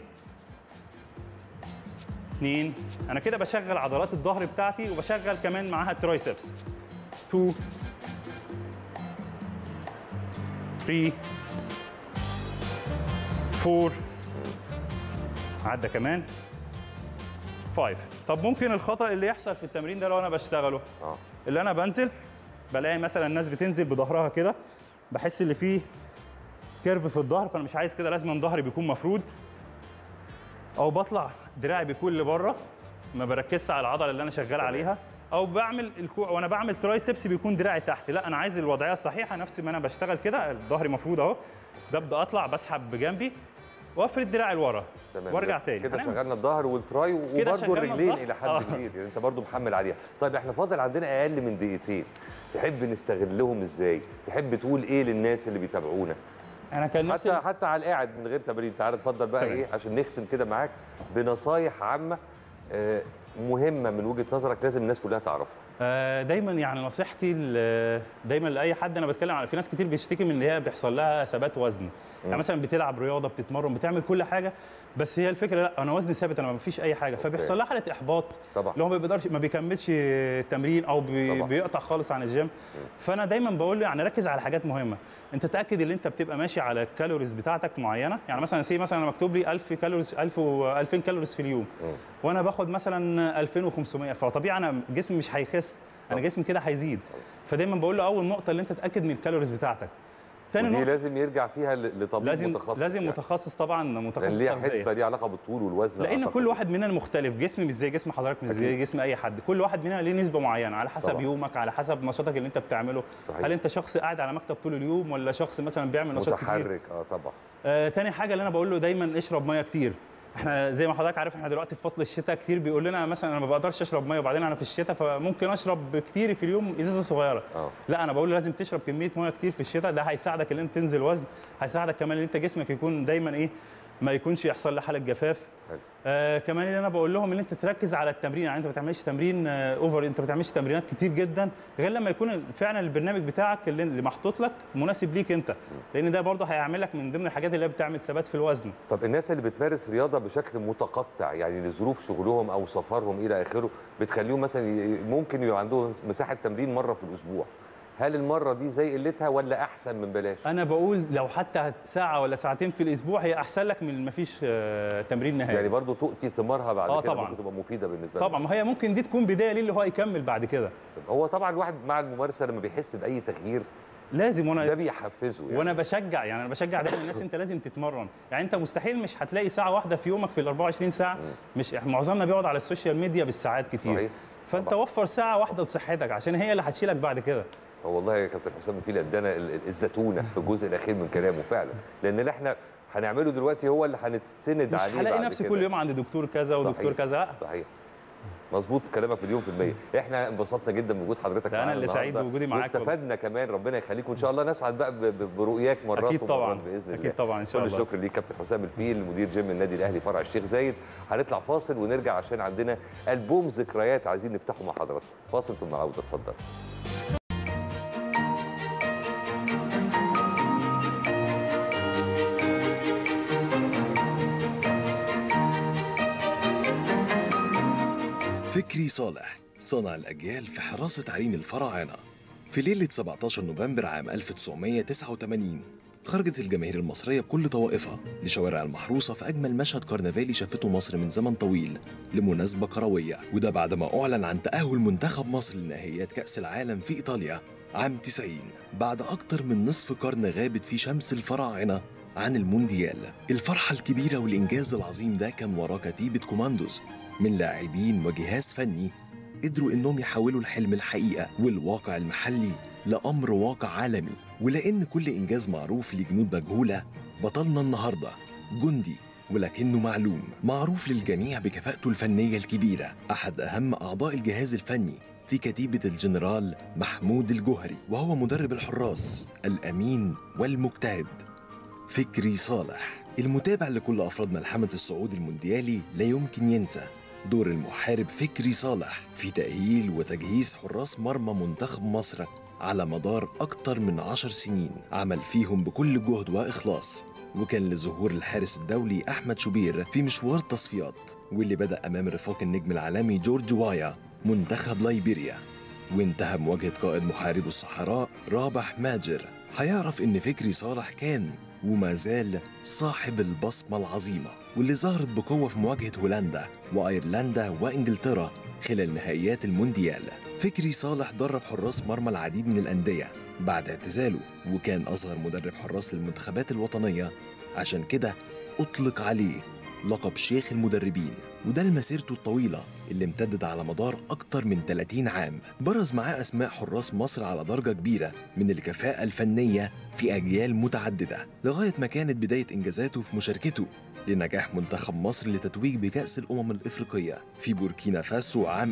اثنين انا كده بشغل عضلات الظهر بتاعتي وبشغل كمان معاها الترايسبس 2 3 4 عدى كمان 5 طب ممكن الخطا اللي يحصل في التمرين ده لو انا بشتغله اه اللي انا بنزل بلاقي مثلا الناس بتنزل بظهرها كده بحس ان في كيرف في الظهر فانا مش عايز كده لازم ظهري بيكون مفرود او بطلع دراعي بيكون لبره ما بركزش على العضله اللي انا شغال عليها او بعمل الكوع وانا بعمل ترايسبس بيكون دراعي تحت لا انا عايز الوضعيه الصحيحه نفس ما انا بشتغل كده ظهري مفرود اهو ببدا اطلع بسحب بجنبي وافرد دراعي لورا تمام وارجع تاني كده هنعمل- شغلنا الظهر والتراي كده وبرده شغلنا الرجلين الظهر. الى حد آه. كبير يعني انت برده محمل عليها طيب احنا فاضل عندنا اقل من دقيقتين تحب نستغلهم ازاي تحب تقول ايه للناس اللي بيتابعونا انا كان نفسي حتى حتى على القاعد من غير تمرين تعالى اتفضل بقى تمام. ايه عشان نختم كده معاك بنصايح عامه آه، مهمه من وجهه نظرك لازم الناس كلها تعرفها آه، دايما يعني نصيحتي ل- دايما لاي حد انا بتكلم على في ناس كتير بتشتكي من ان هي بيحصل لها ثبات وزن يعني مثلا بتلعب رياضه بتتمرن بتعمل كل حاجه بس هي الفكره لا انا وزني ثابت انا ما فيش اي حاجه فبيحصل لها حاله احباط طبعا. اللي هو ما بيقدرش ما بيكملش تمرين او بي طبعا. بيقطع خالص عن الجيم فانا دايما بقول له يعني ركز على حاجات مهمه انت تاكد ان انت بتبقى ماشي على الكالوريز بتاعتك معينه يعني مثلا سي مثلا أنا مكتوب لي 1000 كالوريز 1000 و 2000 كالوريز في اليوم مم. وانا باخد مثلا 2500 فطبيعي انا جسمي مش هيخس انا طبعا. جسمي كده هيزيد فدايما بقول له اول نقطه اللي انت تتاكد من الكالوريز بتاعتك ثاني ودي نقطه لازم يرجع فيها ل- لطبيب لازم متخصص لازم يعني. متخصص طبعا متخصص لان ليها تغذية. حسبه ليها علاقه بالطول والوزن لان أعتقد. كل واحد مننا مختلف جسمي مش زي جسم حضرتك مش زي أكيد. جسم اي حد كل واحد مننا ليه نسبه معينه على حسب طبعا. يومك على حسب نشاطك اللي انت بتعمله صحيح. هل انت شخص قاعد على مكتب طول اليوم ولا شخص مثلا بيعمل نشاط كتير متحرك اه طبعا آه تاني حاجه اللي انا بقول له دايما اشرب ميه كتير احنا زي ما حضرتك عارف احنا دلوقتي في فصل الشتاء كتير بيقول لنا مثلا انا ما بقدرش اشرب ميه وبعدين انا في الشتاء فممكن اشرب كتير في اليوم ازازه صغيره اه لا انا بقول لازم تشرب كميه ميه كتير في الشتاء ده هيساعدك ان انت تنزل وزن هيساعدك كمان ان انت جسمك يكون دايما ايه ما يكونش يحصل له حاله جفاف حلو. آه كمان اللي انا بقول لهم ان انت تركز على التمرين يعني انت ما تعملش تمرين آه اوفر انت ما تعملش تمرينات كتير جدا غير لما يكون فعلا البرنامج بتاعك اللي, اللي محطوط لك مناسب ليك انت لان ده برضه هيعمل لك من ضمن الحاجات اللي هي بتعمل ثبات في الوزن طب الناس اللي بتمارس رياضه بشكل متقطع يعني لظروف شغلهم او سفرهم الى اخره بتخليهم مثلا ي- ممكن يبقى عندهم مساحه تمرين مره في الاسبوع هل المره دي زي قلتها ولا احسن من بلاش انا بقول لو حتى ساعه ولا ساعتين في الاسبوع هي احسن لك من ما فيش آه تمرين نهائي يعني برضو تؤتي ثمارها بعد آه كده طبعاً. ممكن تبقى مفيده بالنسبه طبعا ما هي ممكن دي تكون بدايه ليه اللي هو يكمل بعد كده لهم هو طبعا الواحد مع الممارسه لما بيحس باي تغيير لازم ده وانا بيحفزه يعني وانا بشجع يعني انا بشجع دايما الناس انت لازم تتمرن يعني انت مستحيل مش هتلاقي ساعه واحده في يومك في ال 24 ساعه مش إحنا معظمنا بيقعد على السوشيال ميديا بالساعات كتير صحيح فانت طبعاً. وفر ساعه واحده لصحتك عشان هي اللي هتشيلك بعد كده هو والله يا كابتن حسام في ادانا ال- ال- الزتونه في الجزء الاخير من كلامه فعلا لان اللي احنا هنعمله دلوقتي هو اللي هنتسند مش عليه هلاقي بعد نفسي كده. كل يوم عند دكتور كذا ودكتور صحيح. كذا لا صحيح مظبوط كلامك مليون في المية احنا انبسطنا جدا بوجود حضرتك ده أنا معانا اللي سعيد النهاردة. بوجودي معاك واستفدنا كمان ربنا يخليك وان شاء الله نسعد بقى ب- ب- برؤياك مرات اكيد ومرات طبعا باذن الله اكيد طبعا ان شاء كل الله الشكر ليك كابتن حسام الفيل مدير جيم النادي الاهلي فرع الشيخ زايد هنطلع فاصل ونرجع عشان عندنا البوم ذكريات عايزين نفتحه مع حضراتكم فاصل ثم عوده اتفضل فكري صالح صنع الأجيال في حراسة عرين الفراعنة في ليلة 17 نوفمبر عام 1989 خرجت الجماهير المصرية بكل طوائفها لشوارع المحروسة في أجمل مشهد كرنفالي شافته مصر من زمن طويل لمناسبة كروية وده بعد ما أعلن عن تأهل منتخب مصر لنهائيات كأس العالم في إيطاليا عام 90 بعد أكتر من نصف قرن غابت في شمس الفراعنة عن المونديال الفرحة الكبيرة والإنجاز العظيم ده كان وراه كتيبة كوماندوز من لاعبين وجهاز فني قدروا انهم يحولوا الحلم الحقيقه والواقع المحلي لامر واقع عالمي ولان كل انجاز معروف لجنود مجهوله بطلنا النهارده جندي ولكنه معلوم معروف للجميع بكفاءته الفنيه الكبيره احد اهم اعضاء الجهاز الفني في كتيبه الجنرال محمود الجوهري وهو مدرب الحراس الامين والمجتهد فكري صالح المتابع لكل أفراد ملحمة الصعود المونديالي لا يمكن ينسى دور المحارب فكري صالح في تأهيل وتجهيز حراس مرمى منتخب مصر على مدار أكتر من عشر سنين عمل فيهم بكل جهد وإخلاص وكان لظهور الحارس الدولي أحمد شوبير في مشوار تصفيات واللي بدأ أمام رفاق النجم العالمي جورج وايا منتخب ليبيريا وانتهى مواجهة قائد محاربو الصحراء رابح ماجر هيعرف إن فكري صالح كان وما زال صاحب البصمة العظيمة واللي ظهرت بقوة في مواجهة هولندا وأيرلندا وإنجلترا خلال نهائيات المونديال فكري صالح درب حراس مرمى العديد من الأندية بعد اعتزاله وكان أصغر مدرب حراس للمنتخبات الوطنية عشان كده أطلق عليه لقب شيخ المدربين وده لمسيرته الطويلة اللي امتدت على مدار أكتر من 30 عام برز معاه أسماء حراس مصر على درجة كبيرة من الكفاءة الفنية في أجيال متعددة لغاية ما كانت بداية إنجازاته في مشاركته لنجاح منتخب مصر لتتويج بكأس الأمم الإفريقية في بوركينا فاسو عام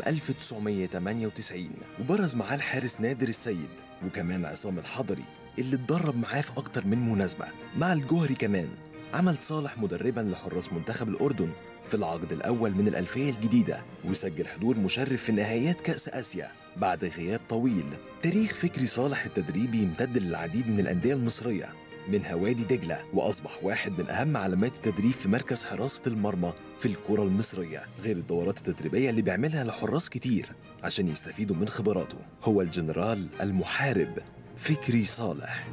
1998 وبرز معاه الحارس نادر السيد وكمان عصام الحضري اللي اتدرب معاه في أكتر من مناسبة مع الجوهري كمان عمل صالح مدربا لحراس منتخب الأردن في العقد الأول من الألفية الجديدة وسجل حضور مشرف في نهائيات كأس آسيا بعد غياب طويل تاريخ فكري صالح التدريبي يمتد للعديد من الأندية المصرية منها وادي دجلة وأصبح واحد من أهم علامات التدريب في مركز حراسة المرمى في الكرة المصرية غير الدورات التدريبية اللي بيعملها لحراس كتير عشان يستفيدوا من خبراته هو الجنرال المحارب فكري صالح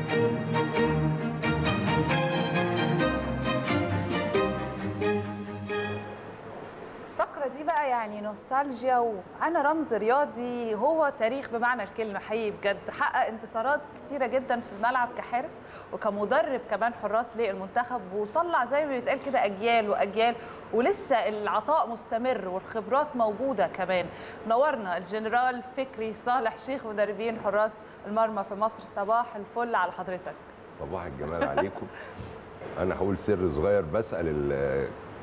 الفقرة دي بقى يعني نوستالجيا وأنا رمز رياضي هو تاريخ بمعنى الكلمة حقيقي بجد حقق انتصارات كتيرة جدا في الملعب كحارس وكمدرب كمان حراس للمنتخب وطلع زي ما بيتقال كده أجيال وأجيال ولسه العطاء مستمر والخبرات موجودة كمان نورنا الجنرال فكري صالح شيخ مدربين حراس المرمى في مصر صباح الفل على حضرتك صباح الجمال عليكم انا هقول سر صغير بسال ال-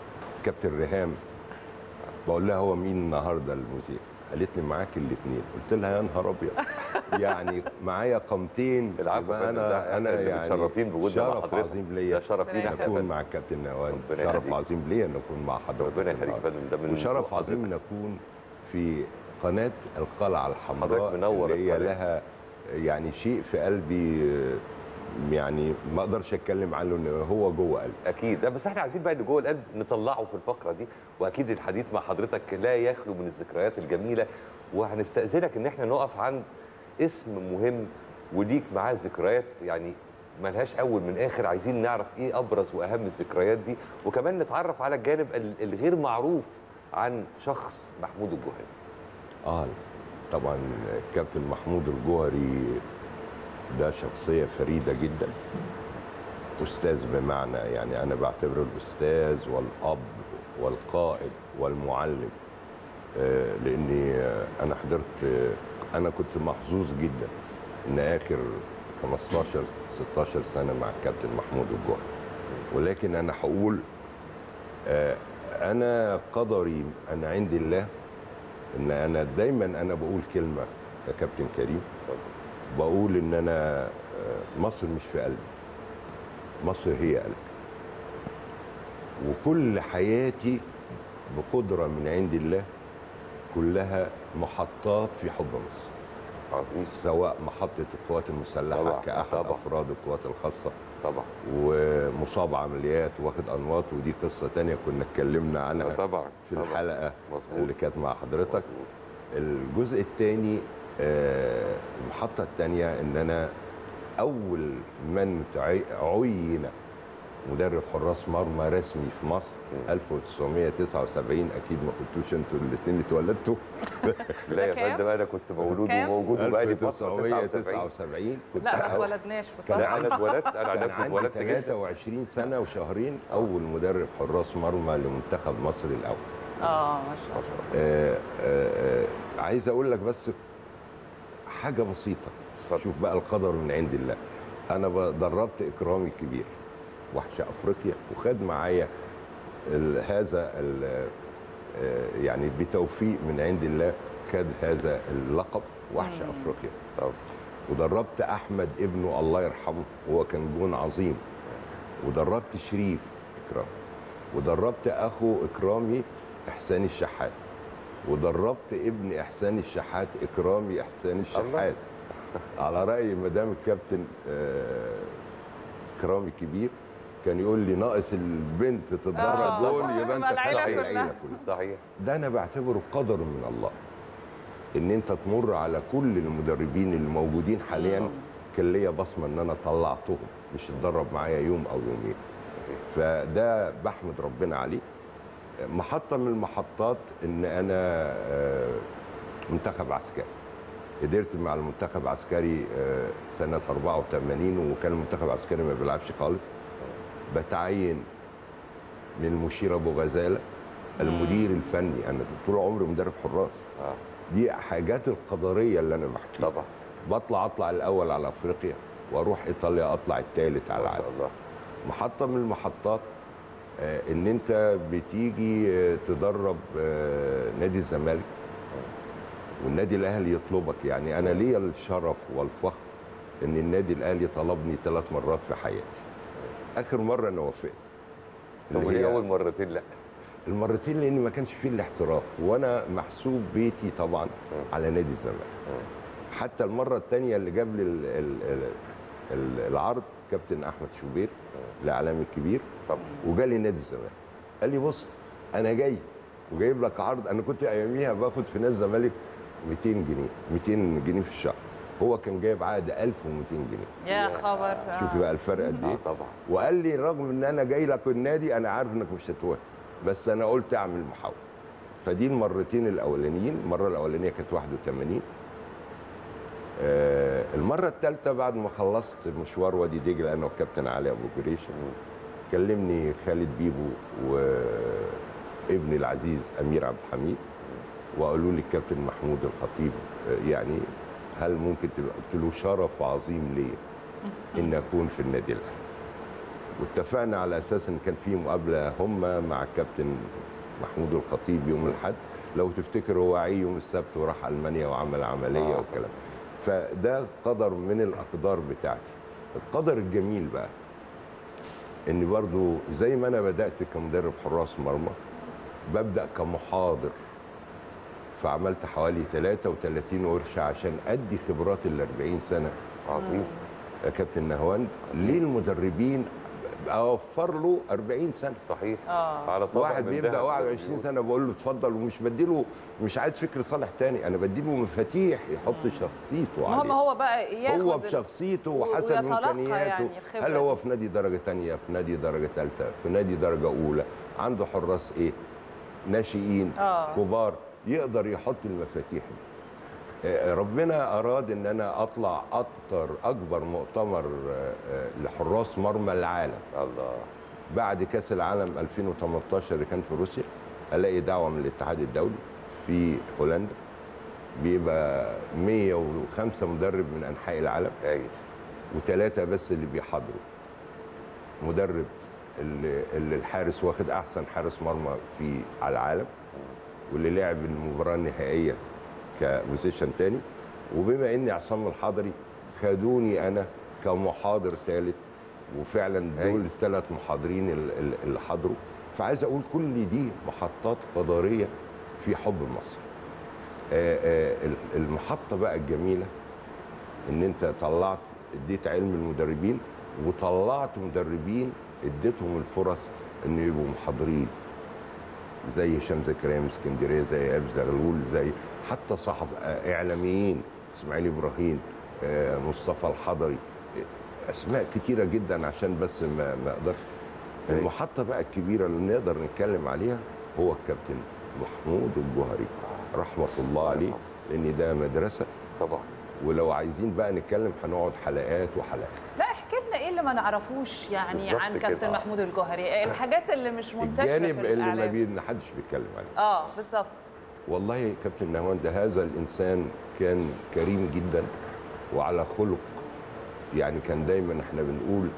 كابتن ريهام بقول لها هو مين النهارده المذيع قالت لي معاك الاثنين قلت لها يا نهار ابيض يعني معايا قامتين العفو يبقى يا فندم، ده انا إحنا انا اللي يعني متشرفين بوجودنا مع شرف حضرتك. عظيم ده ليا شرف لينا ربنا احنا يا اكون فندم. مع الكابتن نوال ربنا شرف يخليك. عظيم ليا ان اكون مع حضرتك ربنا يخليك يا النهاردة. فندم ده من وشرف ذوق عظيم حضرتك. ان اكون في قناه القلعه الحمراء حضرتك منور اللي هي القناة. لها يعني شيء في قلبي آه، يعني ما اقدرش اتكلم عنه ان هو جوه قلبي اكيد لا، بس احنا عايزين بقى اللي جوه القلب نطلعه في الفقره دي واكيد الحديث مع حضرتك لا يخلو من الذكريات الجميله وهنستاذنك ان احنا نقف عند اسم مهم وليك معاه ذكريات يعني ملهاش اول من اخر عايزين نعرف ايه ابرز واهم الذكريات دي وكمان نتعرف على الجانب ال- الغير معروف عن شخص محمود الجوهري اه طبعا الكابتن محمود الجوهري ده شخصيه فريده جدا استاذ بمعنى يعني انا بعتبره الاستاذ والاب والقائد والمعلم آه، لاني آه، انا حضرت آه، انا كنت محظوظ جدا ان اخر 15 16 سنه مع الكابتن محمود الجوهري ولكن انا هقول آه، انا قدري انا عند الله ان انا دايما انا بقول كلمه يا كابتن كريم بقول ان انا آه، مصر مش في قلبي مصر هي قلبي وكل حياتي بقدره من عند الله كلها محطات في حب مصر عظيم سواء محطه القوات المسلحه طبعاً، كاحد طبعاً. افراد القوات الخاصه طبعا ومصاب عمليات واخد انواط ودي قصه تانية كنا اتكلمنا عنها طبعا في طبعاً. الحلقه مظبوط اللي كانت مع حضرتك مظبوط. الجزء الثاني المحطة الثانية إن أنا أول من تعي- عين مدرب حراس مرمى رسمي في مصر 1979 أكيد ما كنتوش أنتوا الاثنين اتولدتوا لا يا كام؟ فندم انا كنت مولود كام؟ وموجود وبقالي فتره 79 1979 كنت لا ما أول- اتولدناش كان بصراحه لا انا اتولدت انا عن كان نفسي عندي اتولدت جدا 23 سنة وشهرين أول مدرب حراس مرمى لمنتخب مصر الأول اه ما شاء الله آه، آه، آه، عايز اقول لك بس حاجه بسيطه اتفضل. شوف بقى القدر من عند الله انا ب- دربت اكرامي الكبير وحش افريقيا وخد معايا ال- هذا ال- آه، يعني بتوفيق من عند الله خد هذا اللقب وحش افريقيا طب ودربت احمد ابنه الله يرحمه وهو كان جون عظيم ودربت شريف اكرامي ودربت اخو اكرامي احسان الشحات ودربت ابن احسان الشحات اكرامي احسان الشحات على راي مدام الكابتن آه، اكرامي كبير كان يقول لي ناقص البنت آه، تتدرب جول يبقى يبقى انت العيلة خدت كلها. العيله كلها صحيح ده انا بعتبره قدر من الله ان انت تمر على كل المدربين الموجودين حاليا كان ليا بصمه ان انا طلعتهم مش اتدرب معايا يوم او يومين فده بحمد ربنا عليه محطه من المحطات ان انا آه، منتخب عسكري قدرت مع المنتخب العسكري آه، سنه 84 وكان المنتخب العسكري ما بيلعبش خالص بتعين من المشير ابو غزاله المدير الفني انا طول عمري مدرب حراس اه دي حاجات القدريه اللي انا بحكيها طبعا بطلع اطلع الاول على افريقيا واروح ايطاليا اطلع الثالث على ما شاء العالم الله محطه من المحطات آه، ان انت بتيجي آه، تدرب آه، نادي الزمالك والنادي الاهلي يطلبك يعني انا ليا الشرف والفخر ان النادي الاهلي طلبني ثلاث مرات في حياتي اخر مره انا وافقت طب اللي وليه هي اول مرتين لا المرتين لان ما كانش فيه الاحتراف وانا محسوب بيتي طبعا على نادي الزمالك حتى المره الثانيه اللي جاب لي ال- ال- ال- ال- العرض كابتن احمد شوبير الاعلامي الكبير طب وجالي نادي الزمالك قال لي بص انا جاي وجايب لك عرض انا كنت اياميها باخد في نادي الزمالك 200 جنيه 200 جنيه في الشهر هو كان جايب عقد 1200 جنيه يا خبر شوفي بقى الفرق قد اه ايه طبعا وقال لي رغم ان انا جاي لك النادي انا عارف انك مش هتوافق بس انا قلت اعمل محاوله فدي المرتين الاولانيين المره الاولانيه كانت 81 آه المره الثالثه بعد ما خلصت مشوار وادي دجله انا والكابتن علي ابو جريش كلمني خالد بيبو وابني العزيز امير عبد الحميد وقالوا لي الكابتن محمود الخطيب آه، يعني هل ممكن تبقى قلت له شرف عظيم ليا ان اكون في النادي الاهلي واتفقنا على اساس ان كان في مقابله هم مع الكابتن محمود الخطيب يوم الاحد لو تفتكر هو عي يوم السبت وراح المانيا وعمل عمليه آه. والكلام فده قدر من الاقدار بتاعتي القدر الجميل بقى ان برضو زي ما انا بدات كمدرب حراس مرمى ببدا كمحاضر فعملت حوالي 33 ورشه عشان ادي خبرات ال 40 سنه عظيم يا كابتن نهواند للمدربين اوفر له 40 سنه صحيح اه على طبق واحد من بيبدا ذهب زي ما 21 بيقولوا. سنه بقول له اتفضل ومش بديله مش عايز فكر صالح تاني انا بديله مفاتيح يحط شخصيته المهم عليه هو بقى ياخد هو ال- بشخصيته و- وحسب ويتلقى امكانياته يعني الخبرة هل هو دي. في نادي درجه تانية في نادي درجه ثالثه في نادي درجه اولى عنده حراس ايه ناشئين آه. كبار يقدر يحط المفاتيح دي آه، ربنا اراد ان انا اطلع اكتر اكبر مؤتمر آه، آه، لحراس مرمى العالم الله بعد كاس العالم 2018 اللي كان في روسيا الاقي دعوه من الاتحاد الدولي في هولندا بيبقى 105 مدرب من انحاء العالم هايل وثلاثه بس اللي بيحضروا مدرب اللي, اللي الحارس واخد احسن حارس مرمى في على العالم واللي لعب المباراه النهائيه كبوزيشن تاني وبما اني عصام الحضري خدوني انا كمحاضر ثالث وفعلا دول أيوة. الثلاث محاضرين ال- ال- اللي حضروا فعايز اقول كل دي محطات حضاريه في حب مصر آه، آه، ال- المحطه بقى الجميله ان انت طلعت اديت علم المدربين وطلعت مدربين اديتهم الفرص ان يبقوا محاضرين زي هشام زكريا من اسكندريه زي ايهاب زغلول زي حتى صحف آه، اعلاميين اسماعيل ابراهيم آه، مصطفى الحضري آه، اسماء كتيره جدا عشان بس ما ما اقدرش أيوة. المحطه بقى الكبيره اللي نقدر نتكلم عليها هو الكابتن محمود الجوهري رحمه الله عليه لان ده مدرسه طبعا ولو عايزين بقى نتكلم هنقعد حلقات وحلقات لا احكي لنا ايه اللي ما نعرفوش يعني بالظبط عن كده. كابتن محمود الجوهري الحاجات اللي مش منتشره الجانب في اللي ما الاعلام بي- حدش بيتكلم عليه اه بالظبط والله كابتن نهوان ده هذا الانسان كان كريم جدا وعلى خلق يعني كان دايما احنا بنقول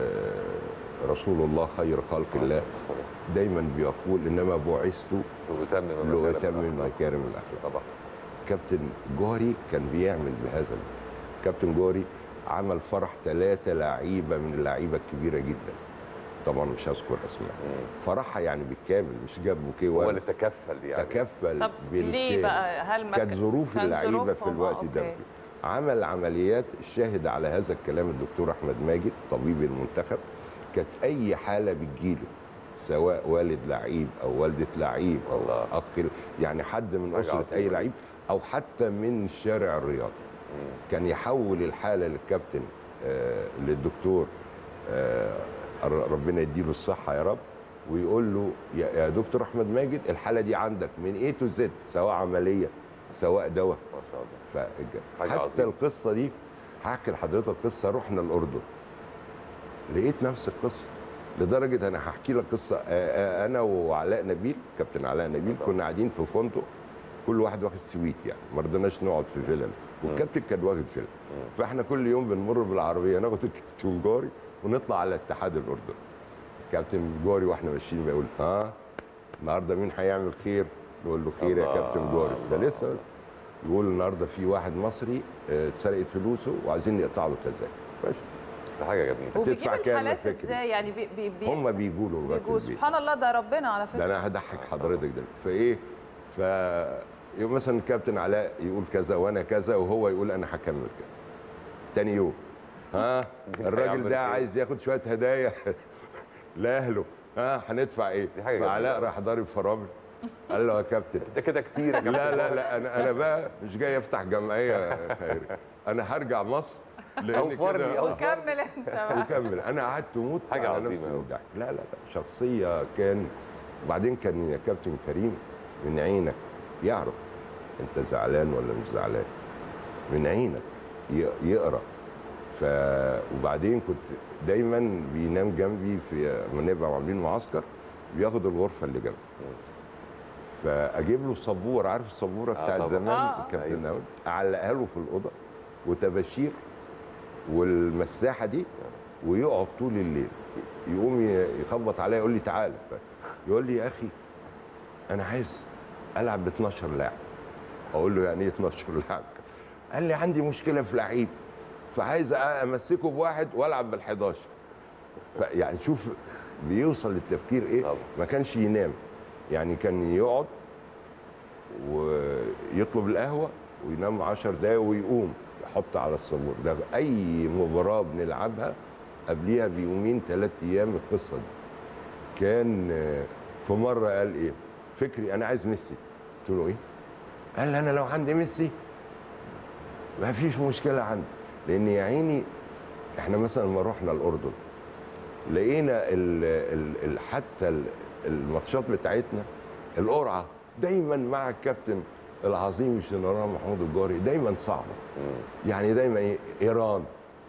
آه، رسول الله خير خلق الله دايما بيقول انما بعثت وتمم لاتمم مكارم الاخلاق طبعا كابتن جوهري كان بيعمل بهذا كابتن جوهري عمل فرح ثلاثة لعيبة من اللعيبة الكبيرة جدا طبعا مش هذكر اسماء فرحها يعني بالكامل مش جاب بوكيه هو ولا اللي تكفل يعني تكفل طب ليه بالكامل. بقى هل ما كانت ظروف كان اللعيبه في ظروفهم؟ الوقت آه، ده أوكي. عمل عمليات الشاهد على هذا الكلام الدكتور احمد ماجد طبيب المنتخب كانت اي حاله بتجيله سواء والد لعيب او والده لعيب او الله. اخ يعني حد من حاجة اسره اي عظيمة. لعيب او حتى من الشارع الرياضي كان يحول الحاله للكابتن آه للدكتور آه ربنا يديله الصحه يا رب ويقول له يا, يا دكتور احمد ماجد الحاله دي عندك من اي تو زد سواء عمليه سواء دواء ما شاء الله ف... حاجة حتى عظيمة. القصه دي هحكي لحضرتك قصه رحنا الاردن لقيت نفس القصه لدرجه انا هحكي لك قصه آه، آه، انا وعلاء نبيل كابتن علاء نبيل طبعا. كنا قاعدين في فندق كل واحد واخد سويت يعني ما رضيناش نقعد في فيلل والكابتن كان واخد فيلل فاحنا كل يوم بنمر بالعربيه ناخد الكابتن جاري ونطلع على اتحاد الاردن كابتن جاري واحنا ماشيين بيقول ها النهارده مين هيعمل خير نقول له خير يا الله، كابتن جاري ده الله. لسه بس. يقول النهارده في واحد مصري آه، اتسرقت فلوسه وعايزين نقطع له تذاكر ماشي ده حاجه جميله وبيجيب هتدفع كام الحالات الفكرة؟ ازاي يعني بي بي بي هم بيجوا له لغايه بيجوا البيت سبحان الله ده ربنا على ده فكره انا هضحك حضرتك ده فايه ف يوم مثلا الكابتن علاء يقول كذا وانا كذا وهو يقول انا هكمل كذا تاني يوم ها الراجل هيعمل ده إيه؟ عايز ياخد شويه هدايا لاهله ها هندفع ايه دي حاجة فعلاء جميلة. راح ضارب فرامل قال له يا كابتن ده كده كتير يا لا جماعه لا لا انا انا بقى مش جاي افتح جمعيه خيري انا هرجع مصر لان أوفرني، كده أوفرني. وكمل انت بقى. وكمل انا قعدت اموت حاجة على عظيمة نفسي من أوي. الضحك لا لا لا شخصيه كان وبعدين كان يا كابتن كريم من عينك يعرف انت زعلان ولا مش زعلان من عينك ي- يقرا ف وبعدين كنت دايما بينام جنبي في لما نبقى عاملين معسكر بياخد الغرفه اللي جنبي فاجيب له سبوره عارف السبوره آه بتاعت طبعاً. زمان آه. الكابتن أيوة. ناود اعلقها له في الاوضه وتباشير والمساحه دي ويقعد طول الليل يقوم ي- يخبط عليا يقول لي تعالى يقول لي يا اخي انا عايز العب ب 12 لاعب اقول له يعني ايه 12 لاعب قال لي عندي مشكله في لعيب فعايز امسكه بواحد والعب بال 11 فيعني شوف بيوصل للتفكير ايه طبعا. ما كانش ينام يعني كان يقعد ويطلب القهوه وينام 10 دقايق ويقوم يحط على الصابون ده اي مباراه بنلعبها قبليها بيومين ثلاث ايام القصه دي كان آه، في مره قال ايه فكري انا عايز ميسي قلت له ايه قال لي انا لو عندي ميسي ما فيش مشكله عندي لان يا عيني احنا مثلا لما رحنا الاردن لقينا ال ال ال حتى ال- الماتشات بتاعتنا القرعه دايما مع الكابتن العظيم الجنرال محمود الجاري دايما صعبه يعني دايما ايه ايران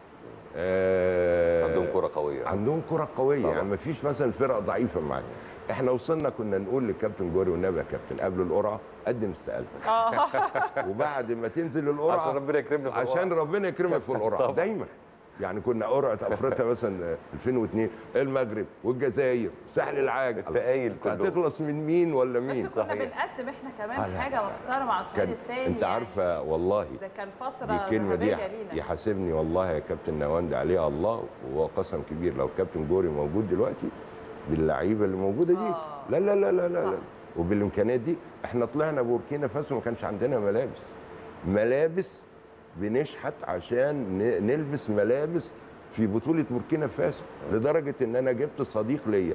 آه عندهم كره قويه عندهم كره قويه طبعا. يعني ما فيش مثلا فرق ضعيفه معانا احنا وصلنا كنا نقول للكابتن جوري والنبي يا كابتن قبل القرعه قدم استقالتك اه وبعد ما تنزل القرعه عشان ربنا يكرمنا في عشان القرعة. ربنا يكرمك في القرعه طبعا. دايما يعني كنا قرعه افريقيا مثلا 2002 المغرب والجزائر ساحل العاج التقايل انت كلهم. هتخلص من مين ولا بس مين كنا صحيح. بنقدم احنا آه، كمان لا، حاجه لا. محترمه على الصعيد كان التاني انت يعني. عارفه والله ده كان فتره دي الكلمه دي ذهبية لينا. يحاسبني والله يا كابتن نواند عليها الله وهو قسم كبير لو كابتن جوري موجود دلوقتي باللعيبه اللي موجوده دي آه. لا لا لا لا لا, صح. لا. وبالامكانيات دي احنا طلعنا بوركينا فاسو ما كانش عندنا ملابس ملابس بنشحت عشان ن- نلبس ملابس في بطوله بوركينا فاسو لدرجه ان انا جبت صديق ليا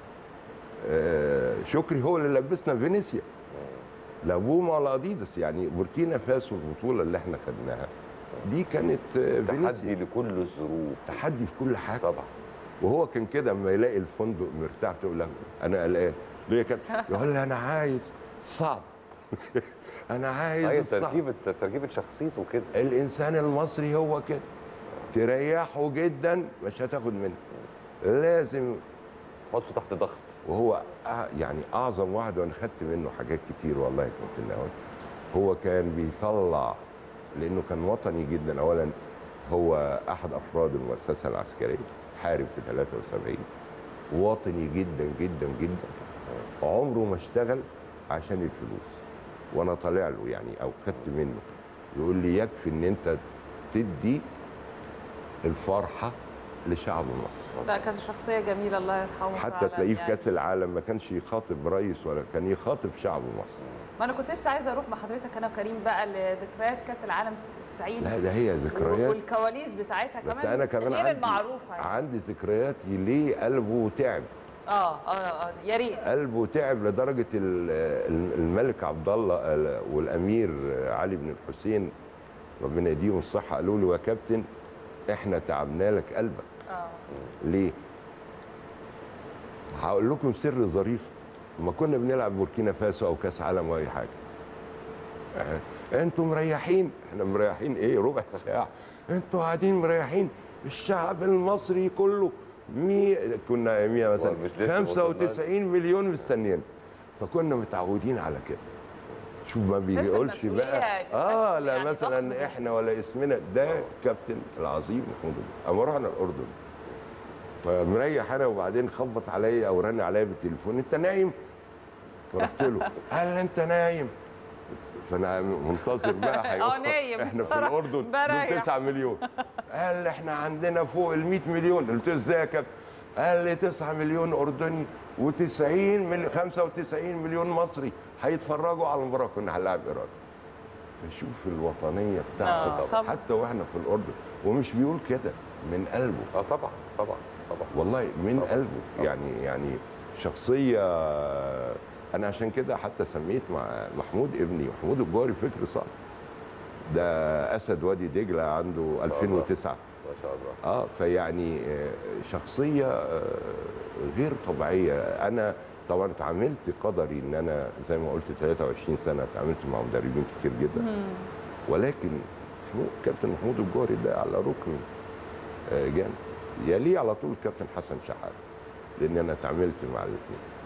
آه، شكري هو اللي لبسنا فينيسيا لا بوما ولا اديداس يعني بوركينا فاسو البطوله اللي احنا خدناها دي كانت آه، تحدي فينيسيا لكل الظروف تحدي في كل حاجه طبعا وهو كان كده اما يلاقي الفندق مرتاح تقول له انا قلقان ليه يا كابتن يقول لي انا عايز صعب انا عايز ايوه الصعب تركيبه تركيبه شخصيته كده الانسان المصري هو كده تريحه جدا مش هتاخد منه لازم تحطه تحت ضغط وهو أع- يعني اعظم واحد وانا خدت منه حاجات كتير والله يا كابتن نوال هو كان بيطلع لانه كان وطني جدا اولا هو احد افراد المؤسسه العسكريه حارب في 73 وطني جدا جدا جدا عمره ما اشتغل عشان الفلوس وانا طالع له يعني او خدت منه يقول لي يكفي ان انت تدي الفرحه لشعب مصر لا كانت شخصيه جميله الله يرحمه حتى فعلاً تلاقيه في يعني. كاس العالم ما كانش يخاطب رئيس ولا كان يخاطب شعب مصر ما انا كنت لسه عايزه اروح مع حضرتك انا وكريم بقى لذكريات كاس العالم 90 لا ده هي ذكريات والكواليس بتاعتها كمان بس انا كمان غير عندي المعروفه يعني. عندي ذكريات ليه قلبه تعب اه اه اه يا ريت قلبه تعب لدرجه ال- ال- الملك عبد الله ال- والامير علي بن الحسين ربنا يديهم الصحه قالوا له يا كابتن احنا تعبنا لك قلبك اه ليه؟ هقول لكم سر ظريف لما كنا بنلعب بوركينا فاسو او كاس عالم او اي حاجه إحنا- انتوا مريحين احنا مريحين ايه ربع ساعه انتوا قاعدين مريحين الشعب المصري كله مي... كنا اياميها مثلا مش لسه 95 مليون مستنيين فكنا متعودين على كده شوف ما إحساس بيقولش بالمسؤولية بقى بشكل اه لا يعني ضخم مثلا جداً. احنا ولا اسمنا ده كابتن العظيم محمود اما رحنا الاردن فمريح انا وبعدين خبط عليا او رن عليا بالتليفون انت نايم فرحت له قال لي انت نايم فانا منتظر بقى هيقول آه، نايم. احنا في بصراحة الاردن بريح. دول 9 مليون قال لي احنا عندنا فوق ال 100 مليون قلت له ازاي يا كابتن قال لي 9 مليون اردني و90 مليون 95 مليون مصري هيتفرجوا على المباراه كنا هنلاعب ايران فشوف الوطنيه آه، بتاعته طبعا. حتى واحنا في الاردن ومش بيقول كده من قلبه اه طبعا طبعا طبعا والله من طبعا. قلبه طبعا. يعني يعني شخصيه انا عشان كده حتى سميت مع محمود ابني محمود الجاري فكر صعب ده اسد وادي دجله عنده 2009 ما شاء الله اه فيعني آه، شخصيه آه، غير طبيعيه انا طبعا اتعاملت قدري ان انا زي ما قلت 23 سنه اتعاملت مع مدربين كتير جدا ولكن محمود كابتن محمود الجاري ده على ركن آه، جامد يليه على طول كابتن حسن شحاته لان انا اتعاملت مع الاثنين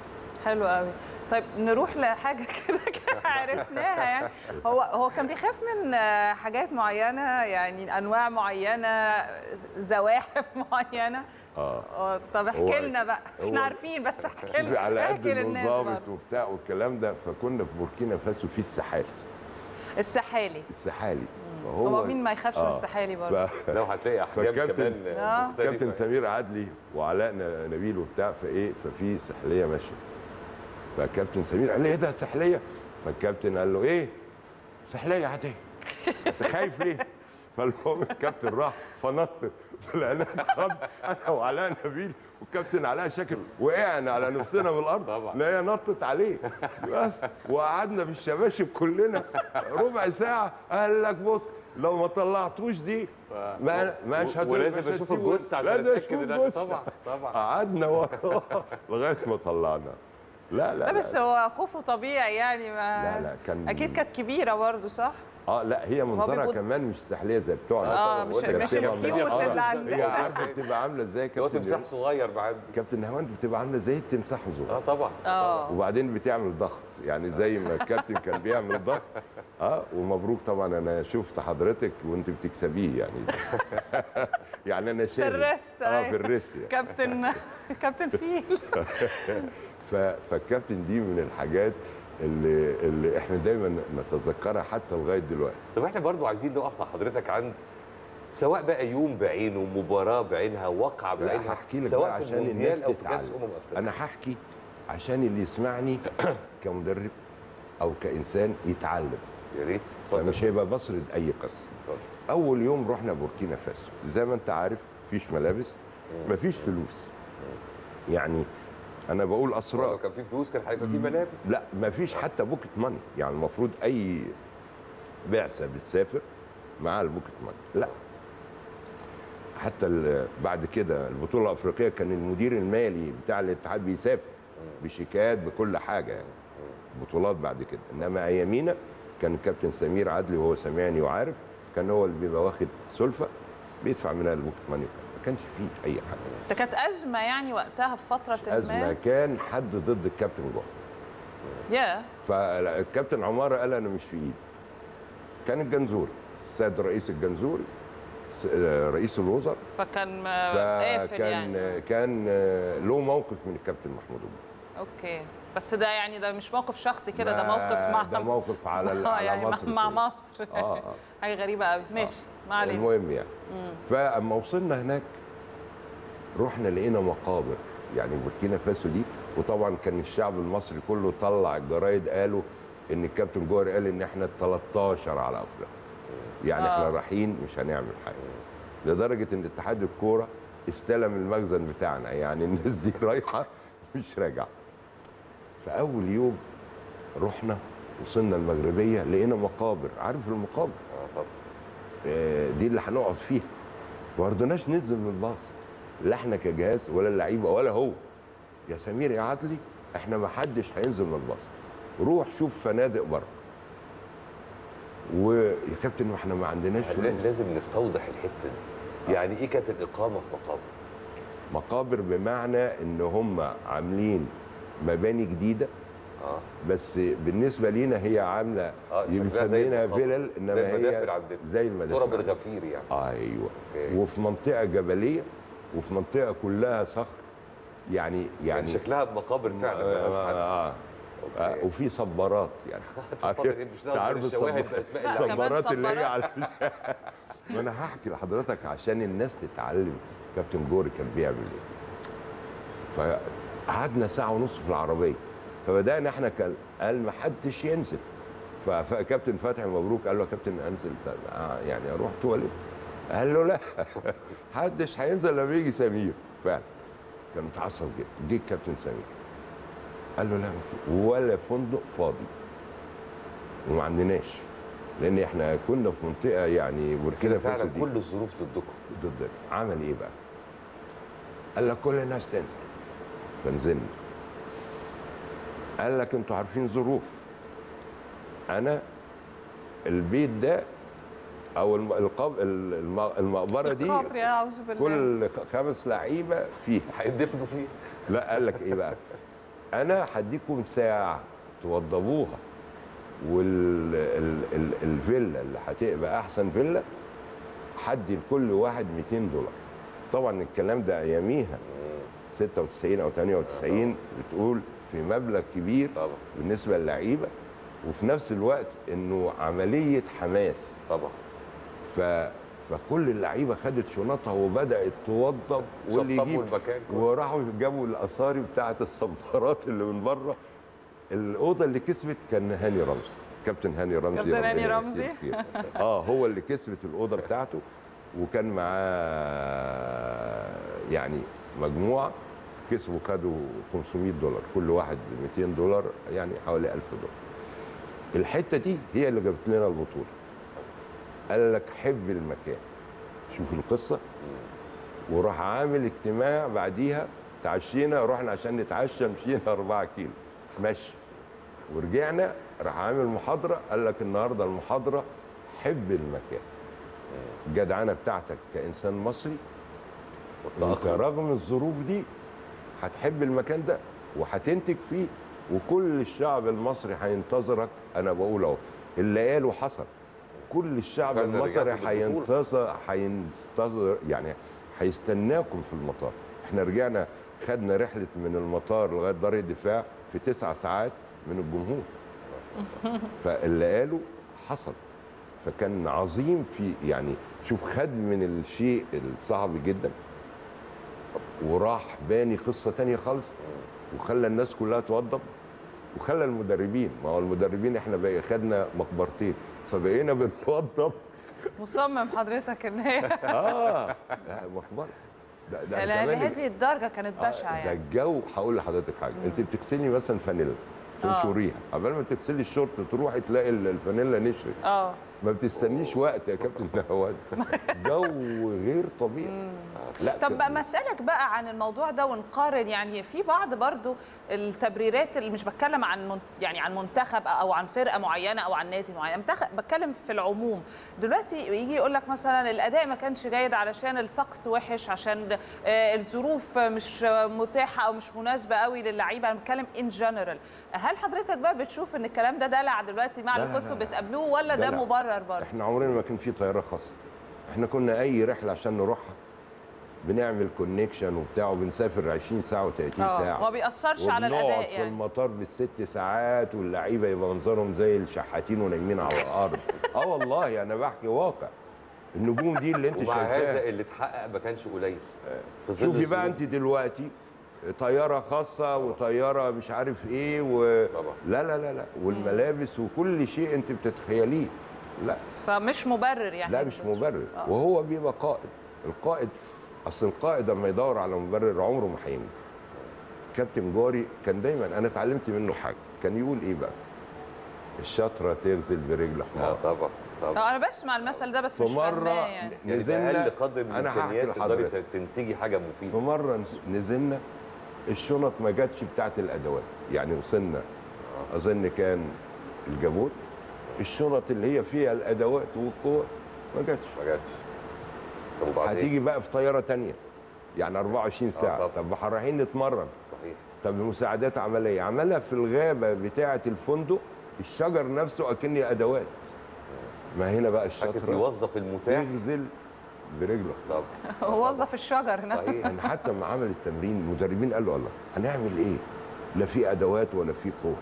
حلو قوي طيب نروح لحاجه كده كده عرفناها يعني هو هو كان بيخاف من آه، حاجات معينه يعني انواع معينه زواحف معينه اه آه، طب هو- احكي لنا بقى احنا هو- عارفين بس احكي لنا على قد احكي انه للناس ظابط برضه. وبتاع والكلام ده فكنا في بوركينا فاسو في السحالي السحالي السحالي هو مين ما يخافش من آه. السحالي برضه ف... لو هتلاقي احجام فالكابتن- كمان آه. مختلفة. كابتن سمير عدلي وعلاء ن- نبيل وبتاع فايه ففي سحليه ماشيه فكابتن سمير قال لي ايه ده سحليه فالكابتن قال له ايه سحليه عاديه انت خايف ليه فالمهم الكابتن راح فنطت فلقينا خد انا وعلاء نبيل والكابتن علاء شاكر وقعنا على نفسنا من الارض طبعا. لا هي نطت عليه بس وقعدنا بالشباشب كلنا ربع ساعه قال لك بص لو ما طلعتوش دي ما مش هت- ولازم مش اشوف هتسيبه. الجثه عشان لازم اتاكد اشوف انها الجثة. طبعا طبعا قعدنا وراه لغايه ما طلعنا لا لا لا بس هو خوفه طبيعي يعني ما لا لا كان اكيد كانت كبيره برضه صح اه لا هي منظرها بيبقوا- كمان مش سحليه زي بتوعنا اه مش هي مش بتبقى الكيوت مدقرة. اللي هي عندنا عارفه بتبقى عامله ازاي هو كابتن تمساح صغير معدي كابتن نهاوند بتبقى عامله زي التمساح اه الصغير طبعا اه وبعدين بتعمل ضغط يعني زي ما الكابتن كان بيعمل ضغط اه ومبروك طبعا انا شفت حضرتك وانت بتكسبيه يعني يعني انا شايف الريست، اه أيوة. في الريست يعني. كابتن كابتن فيل ف- فالكابتن دي من الحاجات اللي, اللي احنا دايما نتذكرها حتى لغايه دلوقتي طب احنا برضو عايزين نقف مع حضرتك عند سواء بقى يوم بعينه مباراه بعينها واقعه لا بعينها هحكي لك سواء بقى في عشان المونديال الناس او في كاس تتعلم امم افريقيا انا هحكي عشان اللي يسمعني كمدرب او كانسان يتعلم يا ريت اتفضل. فمش هيبقى بصرد اي قصه اتفضل. اول يوم رحنا بوركينا فاسو زي ما انت عارف مفيش ملابس مفيش فلوس يعني انا بقول لو اسرار كان في فلوس كان هيبقى في ملابس لا مفيش حتى بوكيت ماني يعني المفروض اي بعثه بتسافر معاها البوكيت ماني لا حتى ال- بعد كده البطوله الافريقيه كان المدير المالي بتاع الاتحاد بيسافر بشيكات بكل حاجه يعني بطولات بعد كده انما ايامينا كان الكابتن سمير عدلي وهو سامعني وعارف كان هو اللي بيبقى واخد سلفه بيدفع منها البوكيت ماني ما كانش فيه اي حاجه ده كانت ازمه يعني وقتها في فتره ازمه ما كان حد ضد الكابتن جوه يا فالكابتن عماره قال انا مش في ايدي كان الجنزوري السيد رئيس الجنزوري س- آه، رئيس الوزراء فكان قافل فكان يعني كان آه، له موقف من الكابتن محمود أبو اوكي بس ده يعني ده مش موقف شخصي كده ده ما- موقف مع ده موقف على ال- آه، على يعني مع- مصر مع كلها. مصر اه اه حاجه غريبه قوي ماشي ما علينا المهم يعني فاما وصلنا هناك رحنا لقينا مقابر يعني بوركينا فاسو دي وطبعا كان الشعب المصري كله طلع الجرايد قالوا ان الكابتن جوهر قال ان احنا ال 13 على افريقيا يعني احنا آه. رايحين مش هنعمل حاجه لدرجه ان اتحاد الكوره استلم المخزن بتاعنا يعني الناس دي رايحه مش راجعه فاول يوم رحنا وصلنا المغربيه لقينا مقابر عارف المقابر اه طبعا آه، دي اللي هنقعد فيها ما رضيناش ننزل من الباص لا احنا كجهاز ولا اللعيبه ولا هو يا سمير يا عدلي احنا ما حدش هينزل من الباص روح شوف فنادق بره ويا كابتن ما احنا ما عندناش لا- فلوس لازم نستوضح الحته دي يعني ايه كانت الاقامه في مقابر مقابر بمعنى ان هم عاملين مباني جديده اه بس بالنسبه لينا هي عامله اه شكلها زي مسمينها المقابر. فيلل انما زي المدافن هي عندنا زي المدافن تراب عندنا. الغفير يعني ايوه أوكي. وفي منطقه جبليه وفي منطقه كلها صخر يعني يعني يعني شكلها مقابر فعلا آه بقى. آه آه أوكي. وفي صبارات يعني اتفضل، إيه، مش ناقص تعرف غير الشواهد الصب- بأسماء لا، كمان الصبارات اللي هي صبارات. على ما انا هحكي لحضرتك عشان الناس تتعلم كابتن جوري كان بيعمل ايه فقعدنا ساعه ونص في العربيه فبدانا احنا كان قال ما حدش ينزل ف- فكابتن فتحي مبروك قال له يا كابتن انزل ت- آه، يعني اروح تواليت قال له لا حدش هينزل لما يجي سمير فعلا كان متعصب جدا جه الكابتن سمير قال له لا ما في ولا فندق فاضي وما عندناش لان احنا كنا في منطقه يعني بوركينا فاسو فعلا دي كل الظروف ضدكم ضد عمل ايه بقى؟ قال لك كل الناس تنزل فنزلنا قال لك انتوا عارفين ظروف انا البيت ده او الم- القب... الم- المقبره دي القبر يا اعوذ بالله كل خ- خمس لعيبه فيه هيدفنوا فيه لا قال لك ايه بقى؟ انا هديكم ساعه توضبوها والفيلا اللي هتبقى احسن فيلا هدي لكل واحد 200 دولار طبعا الكلام ده اياميها 96 او 98 بتقول في مبلغ كبير طبعا بالنسبه للعيبه وفي نفس الوقت انه عمليه حماس طبعا ف فكل اللعيبه خدت شنطها وبدات توضب واللي شطبوا يجيب المكان كله. وراحوا جابوا الاصاري بتاعه الصبارات اللي من بره الاوضه اللي كسبت كان هاني رمزي كابتن هاني رمزي كابتن هاني ربنا رمزي. يمسيه الخير. اه هو اللي كسبت الاوضه بتاعته وكان معاه يعني مجموعه كسبوا خدوا 500 دولار كل واحد 200 دولار يعني حوالي 1000 دولار الحته دي هي اللي جابت لنا البطوله قال لك حب المكان شوف القصه وراح عامل اجتماع بعديها تعشينا رحنا عشان نتعشى مشينا 4 كيلو مشي ورجعنا راح عامل محاضره قال لك النهارده المحاضره حب المكان الجدعنه بتاعتك كانسان مصري وانت رغم الظروف دي هتحب المكان ده وهتنتج فيه وكل الشعب المصري هينتظرك انا بقول اهو اللي قاله حصل كل الشعب فعلا المصري رجعتوا بالبطولة. هينتظر هينتظر يعني هيستناكم في المطار احنا رجعنا خدنا رحله من المطار لغايه دار الدفاع في تسع ساعات من الجمهور فاللي قاله حصل فكان عظيم في يعني شوف خد من الشيء الصعب جدا وراح باني قصه تانية خالص وخلى الناس كلها توضب وخلى المدربين ما هو المدربين احنا بقى خدنا مقبرتين فبقينا بنوضب مصمم حضرتك ان هي اه لا، مقبره ده ده لا- كمان لهذه الدرجه كانت بشعه ده يعني الجو هقول لحضرتك حاجه انت بتغسلي مثلا فانيلا آه. تنشريها قبل ما تغسلي الشورت تروحي تلاقي ال- الفانيلا نشفت اه ما بتستنيش وقت يا كابتن نهوان جو غير طبيعي لا طب كان- بقى مسألك بقى عن الموضوع ده ونقارن يعني في بعض برضو التبريرات اللي مش بتكلم عن من يعني عن منتخب او عن فرقه معينه او عن نادي معين منتخب- بتكلم في العموم دلوقتي يجي يقول لك مثلا الاداء ما كانش جيد علشان الطقس وحش عشان آه، الظروف مش متاحه او مش مناسبه قوي للعيبه انا بتكلم ان جنرال هل حضرتك بقى بتشوف ان الكلام ده دلع دلوقتي مع لا، اللي لا، كنتوا لا، لا. بتقابلوه ولا ده دلع. مبرر برضه احنا عمرنا ما كان في طياره خاصه احنا كنا اي رحله عشان نروحها بنعمل كونكشن وبتاع وبنسافر 20 ساعه و30 اه ساعه ما بيأثرش على وبنقعد الاداء في يعني المطار بالست ساعات واللعيبه يبقى منظرهم زي الشحاتين ونايمين على الارض اه والله انا بحكي واقع النجوم دي اللي انت ومع شايفاها هذا اللي اتحقق ما كانش قليل في ظل شوفي بقى الظروف. انت دلوقتي طياره خاصه وطياره مش عارف ايه و... طبعا. لا لا لا لا والملابس وكل شيء انت بتتخيليه لا فمش مبرر يعني لا مش مبرر وهو بيبقى قائد القائد اصل القائد لما يدور على مبرر عمره ما هينجح كابتن جوري كان دايما انا اتعلمت منه حاجه كان يقول ايه بقى الشطره تغزل برجل اه حمار طبعا طبعا اه انا بسمع المثل ده بس في مش مرة فاهماه يعني يعني نزلنا باقل قدر من انا هحكي الامكانيات تقدري لحضرتك تنتجي حاجه في مفيده مره نزلنا الشنط ما جاتش بتاعت الادوات يعني وصلنا اظن كان الجابوت الشنط اللي هي فيها الادوات والقوه ما جاتش ما جاتش طب وبعدين هتيجي بقى في طياره تانية يعني 24 ساعه طبعا. طب رايحين نتمرن صحيح طب المساعدات عمليه عملها في الغابه بتاعه الفندق الشجر نفسه اكني ادوات ما هنا بقى حكت الشطره يوظف المتاح تغزل برجله طبعا وظف الشجر هنا صحيح يعني حتى لما عمل التمرين المدربين قالوا الله هنعمل ايه لا في ادوات ولا في قوه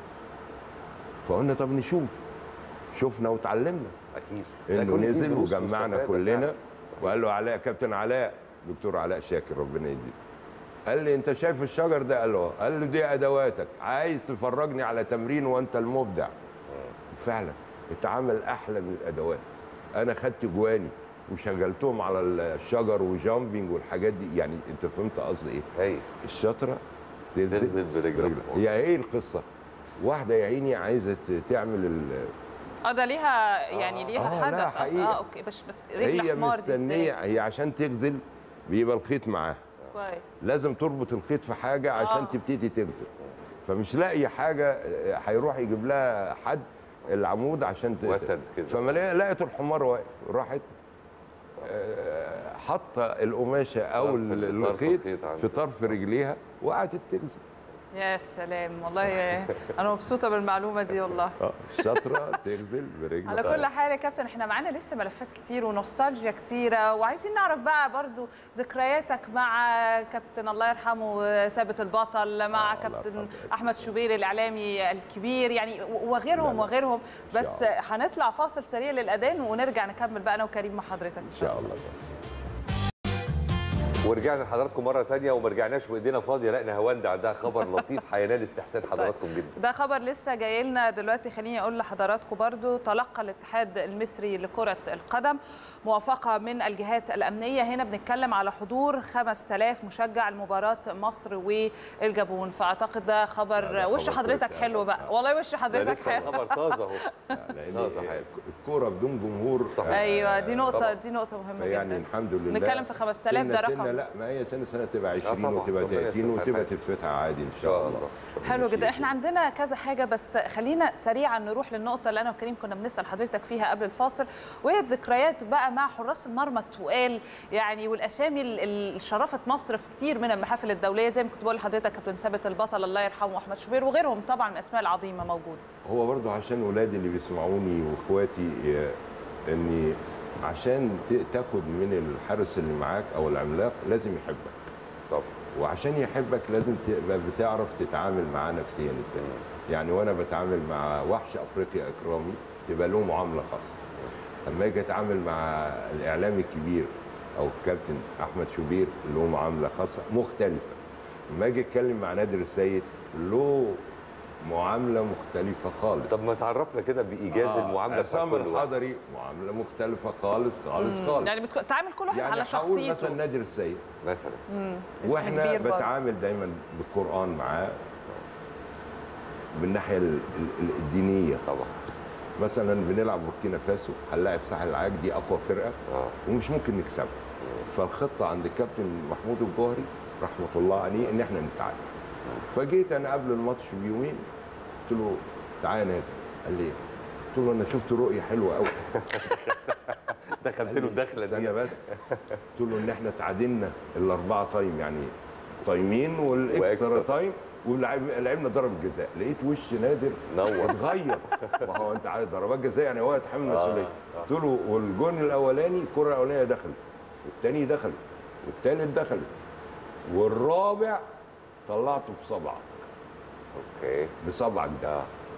فقلنا طب نشوف شفنا وتعلمنا اكيد انه لكن دي نزل دروس وجمعنا مستفادة كلنا فعلا. وقال له علاء كابتن علاء دكتور علاء شاكر ربنا يديه قال لي انت شايف الشجر ده قال له آه. قال له دي ادواتك عايز تفرجني على تمرين وانت المبدع فعلا اتعمل احلى من الادوات انا خدت جواني وشغلتهم على الشجر وجامبينج والحاجات دي يعني انت فهمت قصدي ايه هاي الشطره تنزل برجلك هي ايه القصه واحده يا عيني عايزه ت- تعمل ال... اه ده ليها يعني ليها آه، لا، هدف أصلاً. حقيقة. اه اوكي بس بس رجل هي حمار دي مستنيه ازاي هي عشان تغزل بيبقى الخيط معاها كويس لازم تربط الخيط في حاجه عشان آه. تبتدي تغزل فمش لاقي حاجه آه، هيروح يجيب لها حد العمود عشان ت- وتد كده. فما لقى- لقت الحمار واقف راحت آه، حاطه القماشه او طرف- ال- طرف الخيط الخيط عندها. في طرف رجليها وقعدت تغزل يا سلام والله انا مبسوطه بالمعلومه دي والله اه شاطره تغزل برجل على كل حال يا كابتن احنا معانا لسه ملفات كتير ونوستالجيا كتيره وعايزين نعرف بقى برضو ذكرياتك مع كابتن الله يرحمه ثابت البطل مع آه، الله كابتن يرحمه. احمد شوبير الاعلامي الكبير يعني وغيرهم لا، لا. وغيرهم بس شاء هنطلع فاصل سريع للاذان ونرجع نكمل بقى انا وكريم مع حضرتك ان شاء الله ورجعنا لحضراتكم مره ثانيه وما رجعناش وايدينا فاضيه لا نهاوند عندها خبر لطيف هينال استحسان حضراتكم جدا ده خبر لسه جاي لنا دلوقتي خليني اقول لحضراتكم برضو تلقى الاتحاد المصري لكرة القدم موافقة من الجهات الأمنية هنا بنتكلم على حضور 5000 مشجع لمباراة مصر والجابون فأعتقد ده خبر ده وش خبر حضرتك كويس حلو أوي. بقى والله وش ده حضرتك لسه حلو الخبر طازه اهو لان آه، صحيح. الكوره بدون جمهور صحيح. آه، ايوه دي نقطة طبعاً. دي نقطة مهمة يعني جدا الحمد لله نتكلم في 5000 ده سنة- رقم. سنة لا ما هي سنه سنه تبقى 20 طبعاً. وتبقى ربنا 30 يستر وتبقى حياتك. تتفتح عادي ان ان شاء شاء الله الله حلو جدا احنا عندنا كذا حاجه بس خلينا سريعا نروح للنقطه اللي انا وكريم كنا بنسال حضرتك فيها قبل الفاصل وهي الذكريات بقى مع حراس المرمى التقال يعني والاسامي اللي شرفت مصر في كتير من المحافل الدوليه زي ما كنت بقول لحضرتك كابتن ثابت البطل الله يرحمه احمد شوبير وغيرهم طبعا من الاسماء العظيمه موجوده هو برضو عشان ولادي اللي بيسمعوني واخواتي آه، اني عشان ت- تاخد من الحارس اللي معاك او العملاق لازم يحبك طب وعشان يحبك لازم تبقى بتعرف تتعامل معاه نفسيا ازاي يعني وانا بتعامل مع وحش افريقيا اكرامي تبقى له معامله خاصه لما اجي اتعامل مع الاعلامي الكبير او الكابتن احمد شوبير له معامله خاصه مختلفه لما اجي اتكلم مع نادر السيد له معامله مختلفه خالص طب ما تعرفنا كده بايجاز آه، المعامله بتاع عصام كل واحد الحضري معامله مختلفه خالص خالص خالص يعني بتعامل كل واحد يعني على هقول شخصيته مثلا نادر السيد مثلا مم. اسم واحنا كبير برضه. بتعامل دايما بالقران معاه من الناحيه ال- ال- الدينيه طبعا مثلا بنلعب بوركينا فاسو هنلاعب ساحل العاج دي اقوى فرقه اه ومش ممكن نكسبها فالخطه عند الكابتن محمود الجوهري رحمه الله عليه ان احنا نتعادل فجيت انا قبل الماتش بيومين قلت له تعالى يا نادر قال لي إيه؟ قلت له انا شفت رؤيه حلوه قوي دخلت له الدخله استنى دي بس قلت له ان احنا تعادلنا الاربعه تايم يعني تايمين والاكسترا وإكسترا. تايم ولعبنا ضرب الجزاء لقيت وش نادر نور. اتغير ما هو انت عارف ضربات جزاء يعني هو يتحمل آه، المسؤوليه آه. قلت له والجون الاولاني الكره الاولانيه دخلت والثاني دخلت والثالث دخلت والرابع طلعته بصبعك اوكي بصبعك ده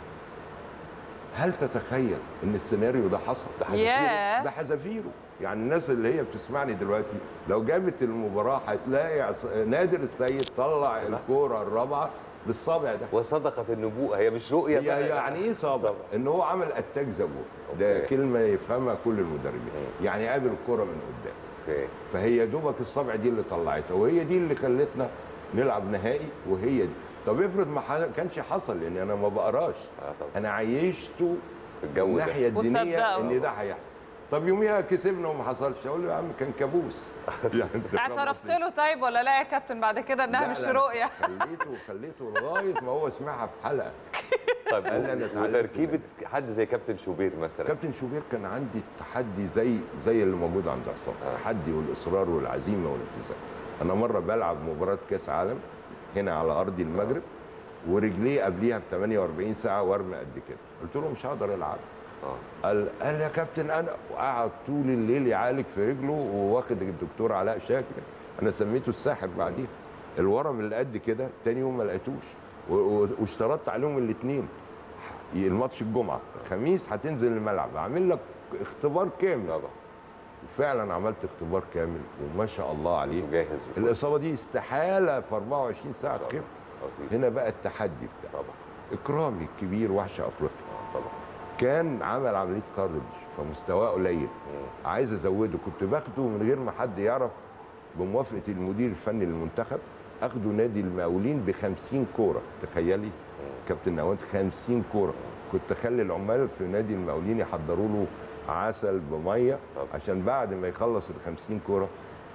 هل تتخيل ان السيناريو ده حصل؟ ده ياه. بحذافيره يعني الناس اللي هي بتسمعني دلوقتي لو جابت المباراه هتلاقي عص- نادر السيد طلع الكوره الرابعه بالصابع ده وصدقت النبوءه هي مش رؤيه هي بقى. هي يعني ايه صابع؟ طبعا. ان هو عمل اتاك زبون ده أوكي. كلمه يفهمها كل المدربين يعني قابل الكوره من قدام اوكي فهي يا دوبك الصبع دي اللي طلعتها وهي دي اللي خلتنا نلعب نهائي وهي دي طب افرض ما ح- كانش حصل لان انا ما بقراش اه طبعا انا عيشته في الجو ده الناحيه الدينيه وصدقه. ان ده هيحصل طب يوميها كسبنا وما حصلش اقول له يا عم كان كابوس يعني أنت فاهم اعترفت قصدي؟ له طيب ولا لا يا كابتن بعد كده انها لا، مش لا، رؤيه خليته خليته لغايه ما هو سمعها في حلقه طيب قال لي أنا اتعلمت وتركيبه حد زي كابتن شوبير مثلا كابتن شوبير كان عندي التحدي زي زي اللي موجود عند عصام آه. التحدي والاصرار والعزيمه والالتزام انا مره بلعب مباراه كاس عالم هنا على ارض المغرب ورجليه قبليها ب 48 ساعه ورمه قد كده قلت له مش هقدر العب اه قال قال يا كابتن انا وقعد طول الليل يعالج في رجله وواخد الدكتور علاء شاكر انا سميته الساحر بعديها الورم اللي قد كده تاني يوم ما لقيتوش و- و- واشترطت عليهم الاثنين الماتش الجمعه الخميس هتنزل الملعب اعمل لك اختبار كامل طبعا وفعلا عملت اختبار كامل وما شاء الله عليه جاهز الاصابه دي استحاله في 24 ساعه تخف هنا بقى التحدي بتاعه طبعا اكرامي الكبير وحش افريقيا آه، طبعا كان عمل عمليه كاردج فمستواه قليل عايز ازوده كنت باخده من غير ما حد يعرف بموافقه المدير الفني للمنتخب اخده نادي المقاولين ب 50 كوره تخيلي كابتن نواد 50 كوره كنت اخلي العمال في نادي المقاولين يحضروا له عسل بميه طب. عشان بعد ما يخلص ال 50 كوره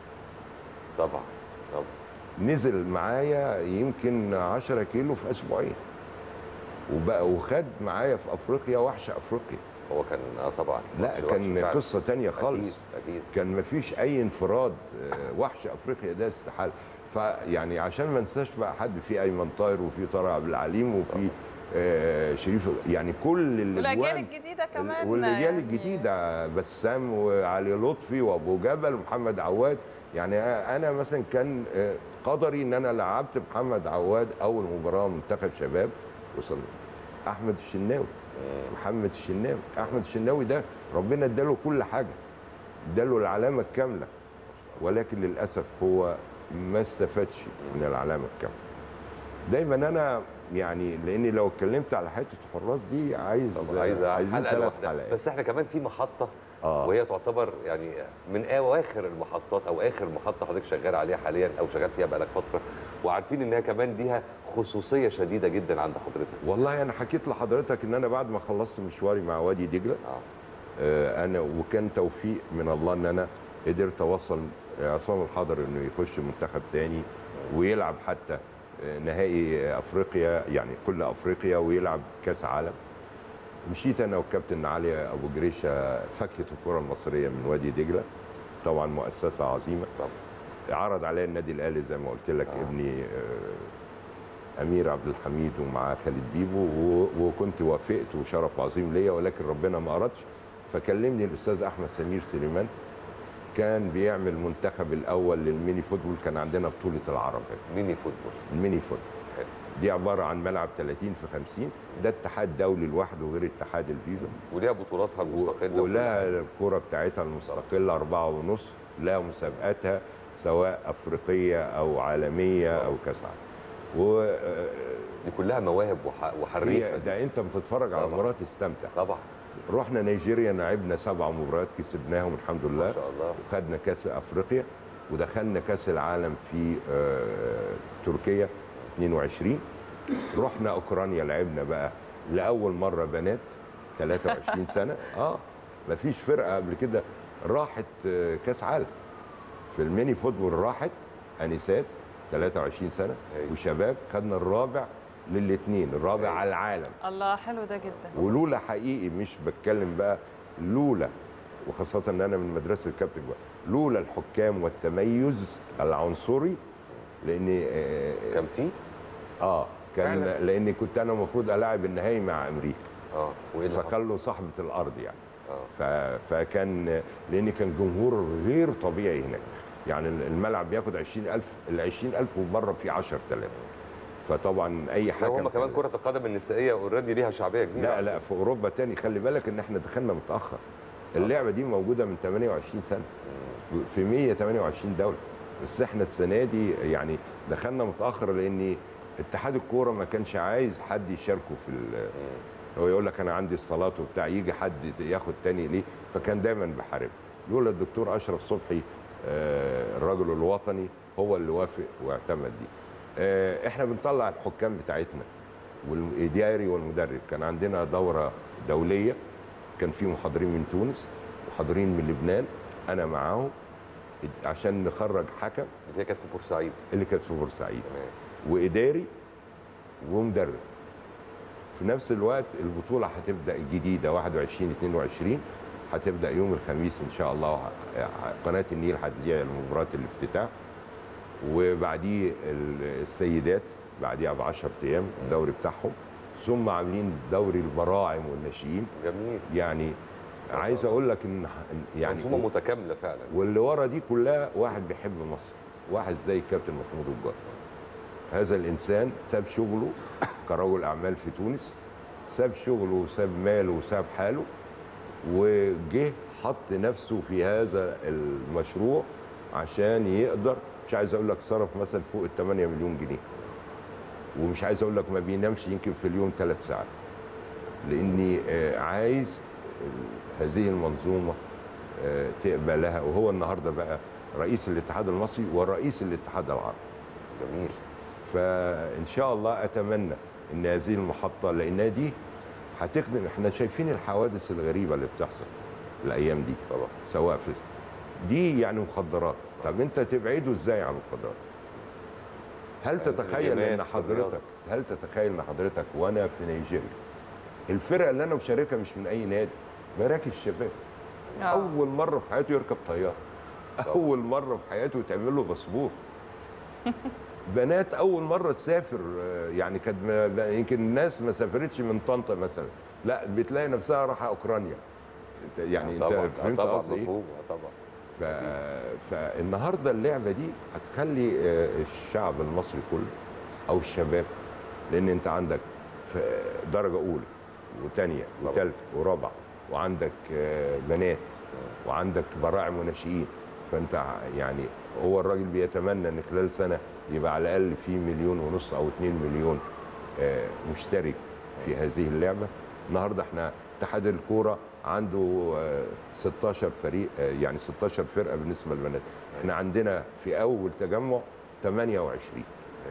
طبعا طبعا نزل معايا يمكن 10 كيلو في اسبوعين وبقى وخد معايا في افريقيا وحش افريقيا هو كان اه طبعا لا ماتش كان وحش فعلا. قصه تانية خالص اكيد اكيد كان مفيش اي انفراد آه، وحش افريقيا ده استحاله فيعني عشان ما ننساش بقى حد في ايمن طاهر وفي طارق عبد العليم وفي آه شريف يعني كل والاجيال الاجوان الجديده كمان والاجيال يعني الجديده بسام وعلي لطفي وابو جبل ومحمد عواد يعني انا مثلا كان آه، قدري ان انا لعبت محمد عواد اول مباراه منتخب شباب وصل احمد الشناوي محمد الشناوي احمد الشناوي ده ربنا اداله كل حاجه اداله العلامه الكامله ولكن للاسف هو ما استفادش من العلامه الكامله دايما انا يعني لاني لو اتكلمت على حته الحراس دي عايز طب عايزه عايزين حلقه ثلاث لوحدها حلقات بس احنا كمان في محطه آه. وهي تعتبر يعني من اواخر المحطات او اخر محطه حضرتك شغال عليها حاليا او شغال فيها بقالك فتره وعارفين ان هي كمان ليها خصوصيه شديده جدا عند حضرتك والله انا حكيت لحضرتك ان انا بعد ما خلصت مشواري مع وادي دجله اه آه، انا وكان توفيق من الله ان انا قدرت اوصل عصام الحضر انه يخش منتخب تاني ويلعب حتى آه، نهائي افريقيا يعني كل افريقيا ويلعب كاس عالم مشيت انا والكابتن علي ابو جريشه فاكهه الكره المصريه من وادي دجله طبعا مؤسسه عظيمه طبعا عرض عليا النادي الاهلي زي ما قلت لك آه. ابني آه، امير عبد الحميد ومعاه خالد بيبو و- وكنت وافقت وشرف عظيم ليا ولكن ربنا ما اردش فكلمني الاستاذ احمد سمير سليمان كان بيعمل منتخب الاول للميني فوتبول كان عندنا بطوله العرب ميني فوتبول الميني فوتبول حلو. دي عباره عن ملعب 30 في 50 ده اتحاد دولي لوحده غير اتحاد الفيفا وليها بطولاتها المستقله ولها الكوره بتاعتها المستقله أربعة ونص لها مسابقاتها سواء أفريقية أو عالمية أو كأس عالم و دي كلها مواهب وح- وحريفه هي- ده أنت بتتفرج على طبعا. مباراة تستمتع طبعا رحنا نيجيريا لعبنا سبع مباريات كسبناهم الحمد لله ما شاء الله وخدنا كأس أفريقيا ودخلنا كأس العالم في آه، تركيا 22 رحنا أوكرانيا لعبنا بقى لأول مرة بنات 23 سنة اه مفيش فرقة قبل كده راحت آه، كأس عالم في الميني فوتبول راحت أنسات 23 سنة أيوة. وشباب خدنا الرابع للاثنين الرابع أيوة. على العالم الله حلو ده جدا ولولا حقيقي مش بتكلم بقى لولا وخاصة ان انا من مدرسة الكابتن بقى لولا الحكام والتميز العنصري لان آه، كان في اه كان فعلا. لان كنت انا المفروض الاعب النهائي مع امريكا اه وايه اللي حصل؟ فخلوا صاحبة الارض يعني اه ف- فكان لان كان جمهور غير طبيعي هناك يعني الملعب بياخد 20000 ال 20000 وبره فيه 10000 فطبعا اي لا حكم هم كمان كره القدم النسائيه اوريدي ليها شعبيه كبيره لا لا في اوروبا تاني خلي بالك ان احنا دخلنا متاخر اللعبه دي موجوده من 28 سنه في 128 دوله بس احنا السنه دي يعني دخلنا متاخر لان اتحاد الكوره ما كانش عايز حد يشاركه في ال- هو يقول لك انا عندي الصلاه وبتاع يجي حد ياخد تاني ليه فكان دايما بحارب لولا الدكتور اشرف صبحي آه، الرجل الوطني هو اللي وافق واعتمد دي آه، احنا بنطلع الحكام بتاعتنا والاداري والمدرب كان عندنا دوره دوليه كان في محاضرين من تونس محاضرين من لبنان انا معاهم عشان نخرج حكم اللي هي كانت في بورسعيد اللي كانت في بورسعيد تمام واداري ومدرب في نفس الوقت البطوله هتبدا الجديده 21 22 هتبدا يوم الخميس ان شاء الله قناه النيل هتذيع مباراه الافتتاح وبعديه ال- السيدات بعديها ب 10 ايام الدوري بتاعهم ثم عاملين دوري البراعم والناشئين جميل يعني عايز اقول لك ان يعني منظومه متكامله فعلا واللي ورا دي كلها واحد بيحب مصر واحد زي كابتن محمود الجار هذا الانسان ساب شغله كرجل اعمال في تونس ساب شغله وساب ماله وساب حاله وجه حط نفسه في هذا المشروع عشان يقدر مش عايز اقول لك صرف مثلا فوق ال 8 مليون جنيه ومش عايز اقول لك ما بينامش يمكن في اليوم ثلاث ساعات لاني آه، عايز هذه المنظومه آه، تقبلها وهو النهارده بقى رئيس الاتحاد المصري ورئيس الاتحاد العربي جميل فان شاء الله اتمنى ان هذه المحطه لانها دي هتخدم احنا شايفين الحوادث الغريبه اللي بتحصل الايام دي طبعا سواء في دي يعني مخدرات طب انت تبعده ازاي عن المخدرات هل يعني تتخيل ان الانغماس في الرياضة. حضرتك هل تتخيل ان حضرتك وانا في نيجيريا الفرقه اللي انا مشاركها مش من اي نادي مراكز الشباب آه. اول مره في حياته يركب طياره اول مره في حياته يتعمل له باسبور بنات اول مره تسافر آه، يعني كانت ما- يمكن الناس ما سافرتش من طنطا مثلا لا بتلاقي نفسها رايحه اوكرانيا يعني انت طبعا فهمت طبعا قصدي ايه؟ مفهوم آه، طبعا ف... فالنهارده اللعبه دي هتخلي آه، الشعب المصري كله او الشباب لان انت عندك في درجه اولى وثانيه طبعا. وثالثه ورابعه وعندك آه، بنات وعندك براعم وناشئين فانت ع- يعني هو الراجل بيتمنى ان خلال سنه يبقى على الاقل في مليون ونص او 2 مليون آه، مشترك في هذه اللعبه النهارده احنا اتحاد الكوره عنده آه، 16 فريق آه، يعني 16 فرقه بالنسبه للبنات احنا عندنا في اول تجمع 28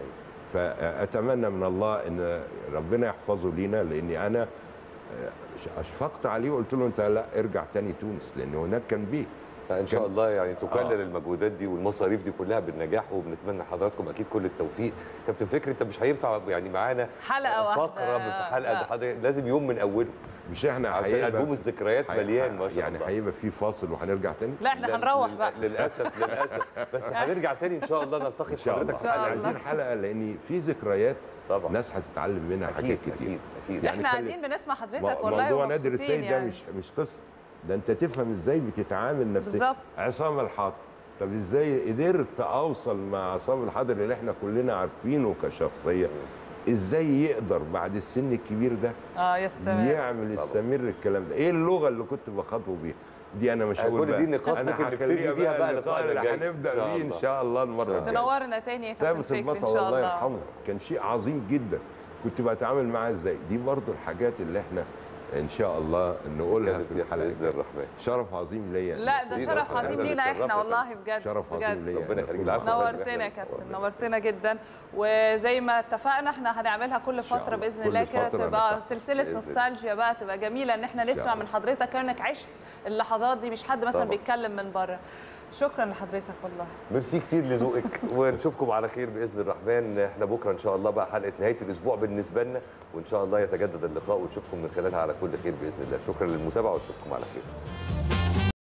فاتمنى من الله ان ربنا يحفظه لينا لاني انا آه، اشفقت عليه وقلت له انت لا ارجع تاني تونس لان هناك كان بيه ان شاء كان- الله يعني تكلل آه. المجهودات دي والمصاريف دي كلها بالنجاح وبنتمنى لحضراتكم اكيد كل التوفيق كابتن فكري انت مش هينفع يعني معانا حلقه واحده فقره في حلقه لا. ده حضرتك لازم يوم من اوله مش احنا عشان هيبقى البوم الذكريات هي- مليان ما شاء يعني الله هيبقى في فاصل وهنرجع تاني لا احنا لا، هنروح لل- بقى للاسف للاسف بس هنرجع تاني ان شاء الله نلتقي ان شاء الله بحضرتك إن شاء في حلقة الله. عايزين حلقه لان في ذكريات طبعا ناس هتتعلم منها اكيد حاجات كتير اكيد اكيد يعني احنا خلي- قاعدين بنسمع حضرتك مو- والله موضوع نادر ومبسوطين السيد ده يعني. مش مش قصه ده انت تفهم ازاي بتتعامل نفسيا بالظبط. عصام الحاضر طب ازاي قدرت اوصل مع عصام الحضر اللي احنا كلنا عارفينه كشخصيه ازاي يقدر بعد السن الكبير ده اه يستمر يعمل يستمر الكلام ده ايه اللغه اللي كنت بخاطبه بيها دي انا مش آه، هقول كل بقى دي نقاط انا ممكن نبتدي هخليها بيها بقى اللقاء اللقاء اللي الجاي. هنبدا إن شاء بيه ان الله. شاء الله المره الجايه تنورنا تاني يا كابتن ثابت فكري ان البطل شاء الله الله يرحمه كان شيء عظيم جدا كنت بتعامل معاه ازاي دي برضو الحاجات اللي احنا ان شاء الله نقولها نتكلم في فيها الحلقه باذن الجاية. الرحمن شرف عظيم ليا لا ده لينا شرف إحنا عظيم اللي لينا احنا اتشرفنا. والله بجد شرف بجد. عظيم ليا ربنا يخليك. العفو. نورتنا يا كابتن نورتنا جدا وزي ما اتفقنا احنا هنعملها كل شاء فتره الله. باذن كل الله كده فترة تبقى نفتح. سلسله بإذن نوستالجيا بقى تبقى جميله ان احنا نسمع الله. من حضرتك كانك عشت اللحظات دي مش حد مثلا طبعا. بيتكلم من بره شكرا لحضرتك والله ميرسي كتير لذوقك ونشوفكم على خير باذن الرحمن احنا بكره ان شاء الله بقى حلقه نهايه الاسبوع بالنسبه لنا وان شاء الله يتجدد اللقاء ونشوفكم من خلالها على كل خير باذن الله شكرا للمتابعه ونشوفكم على خير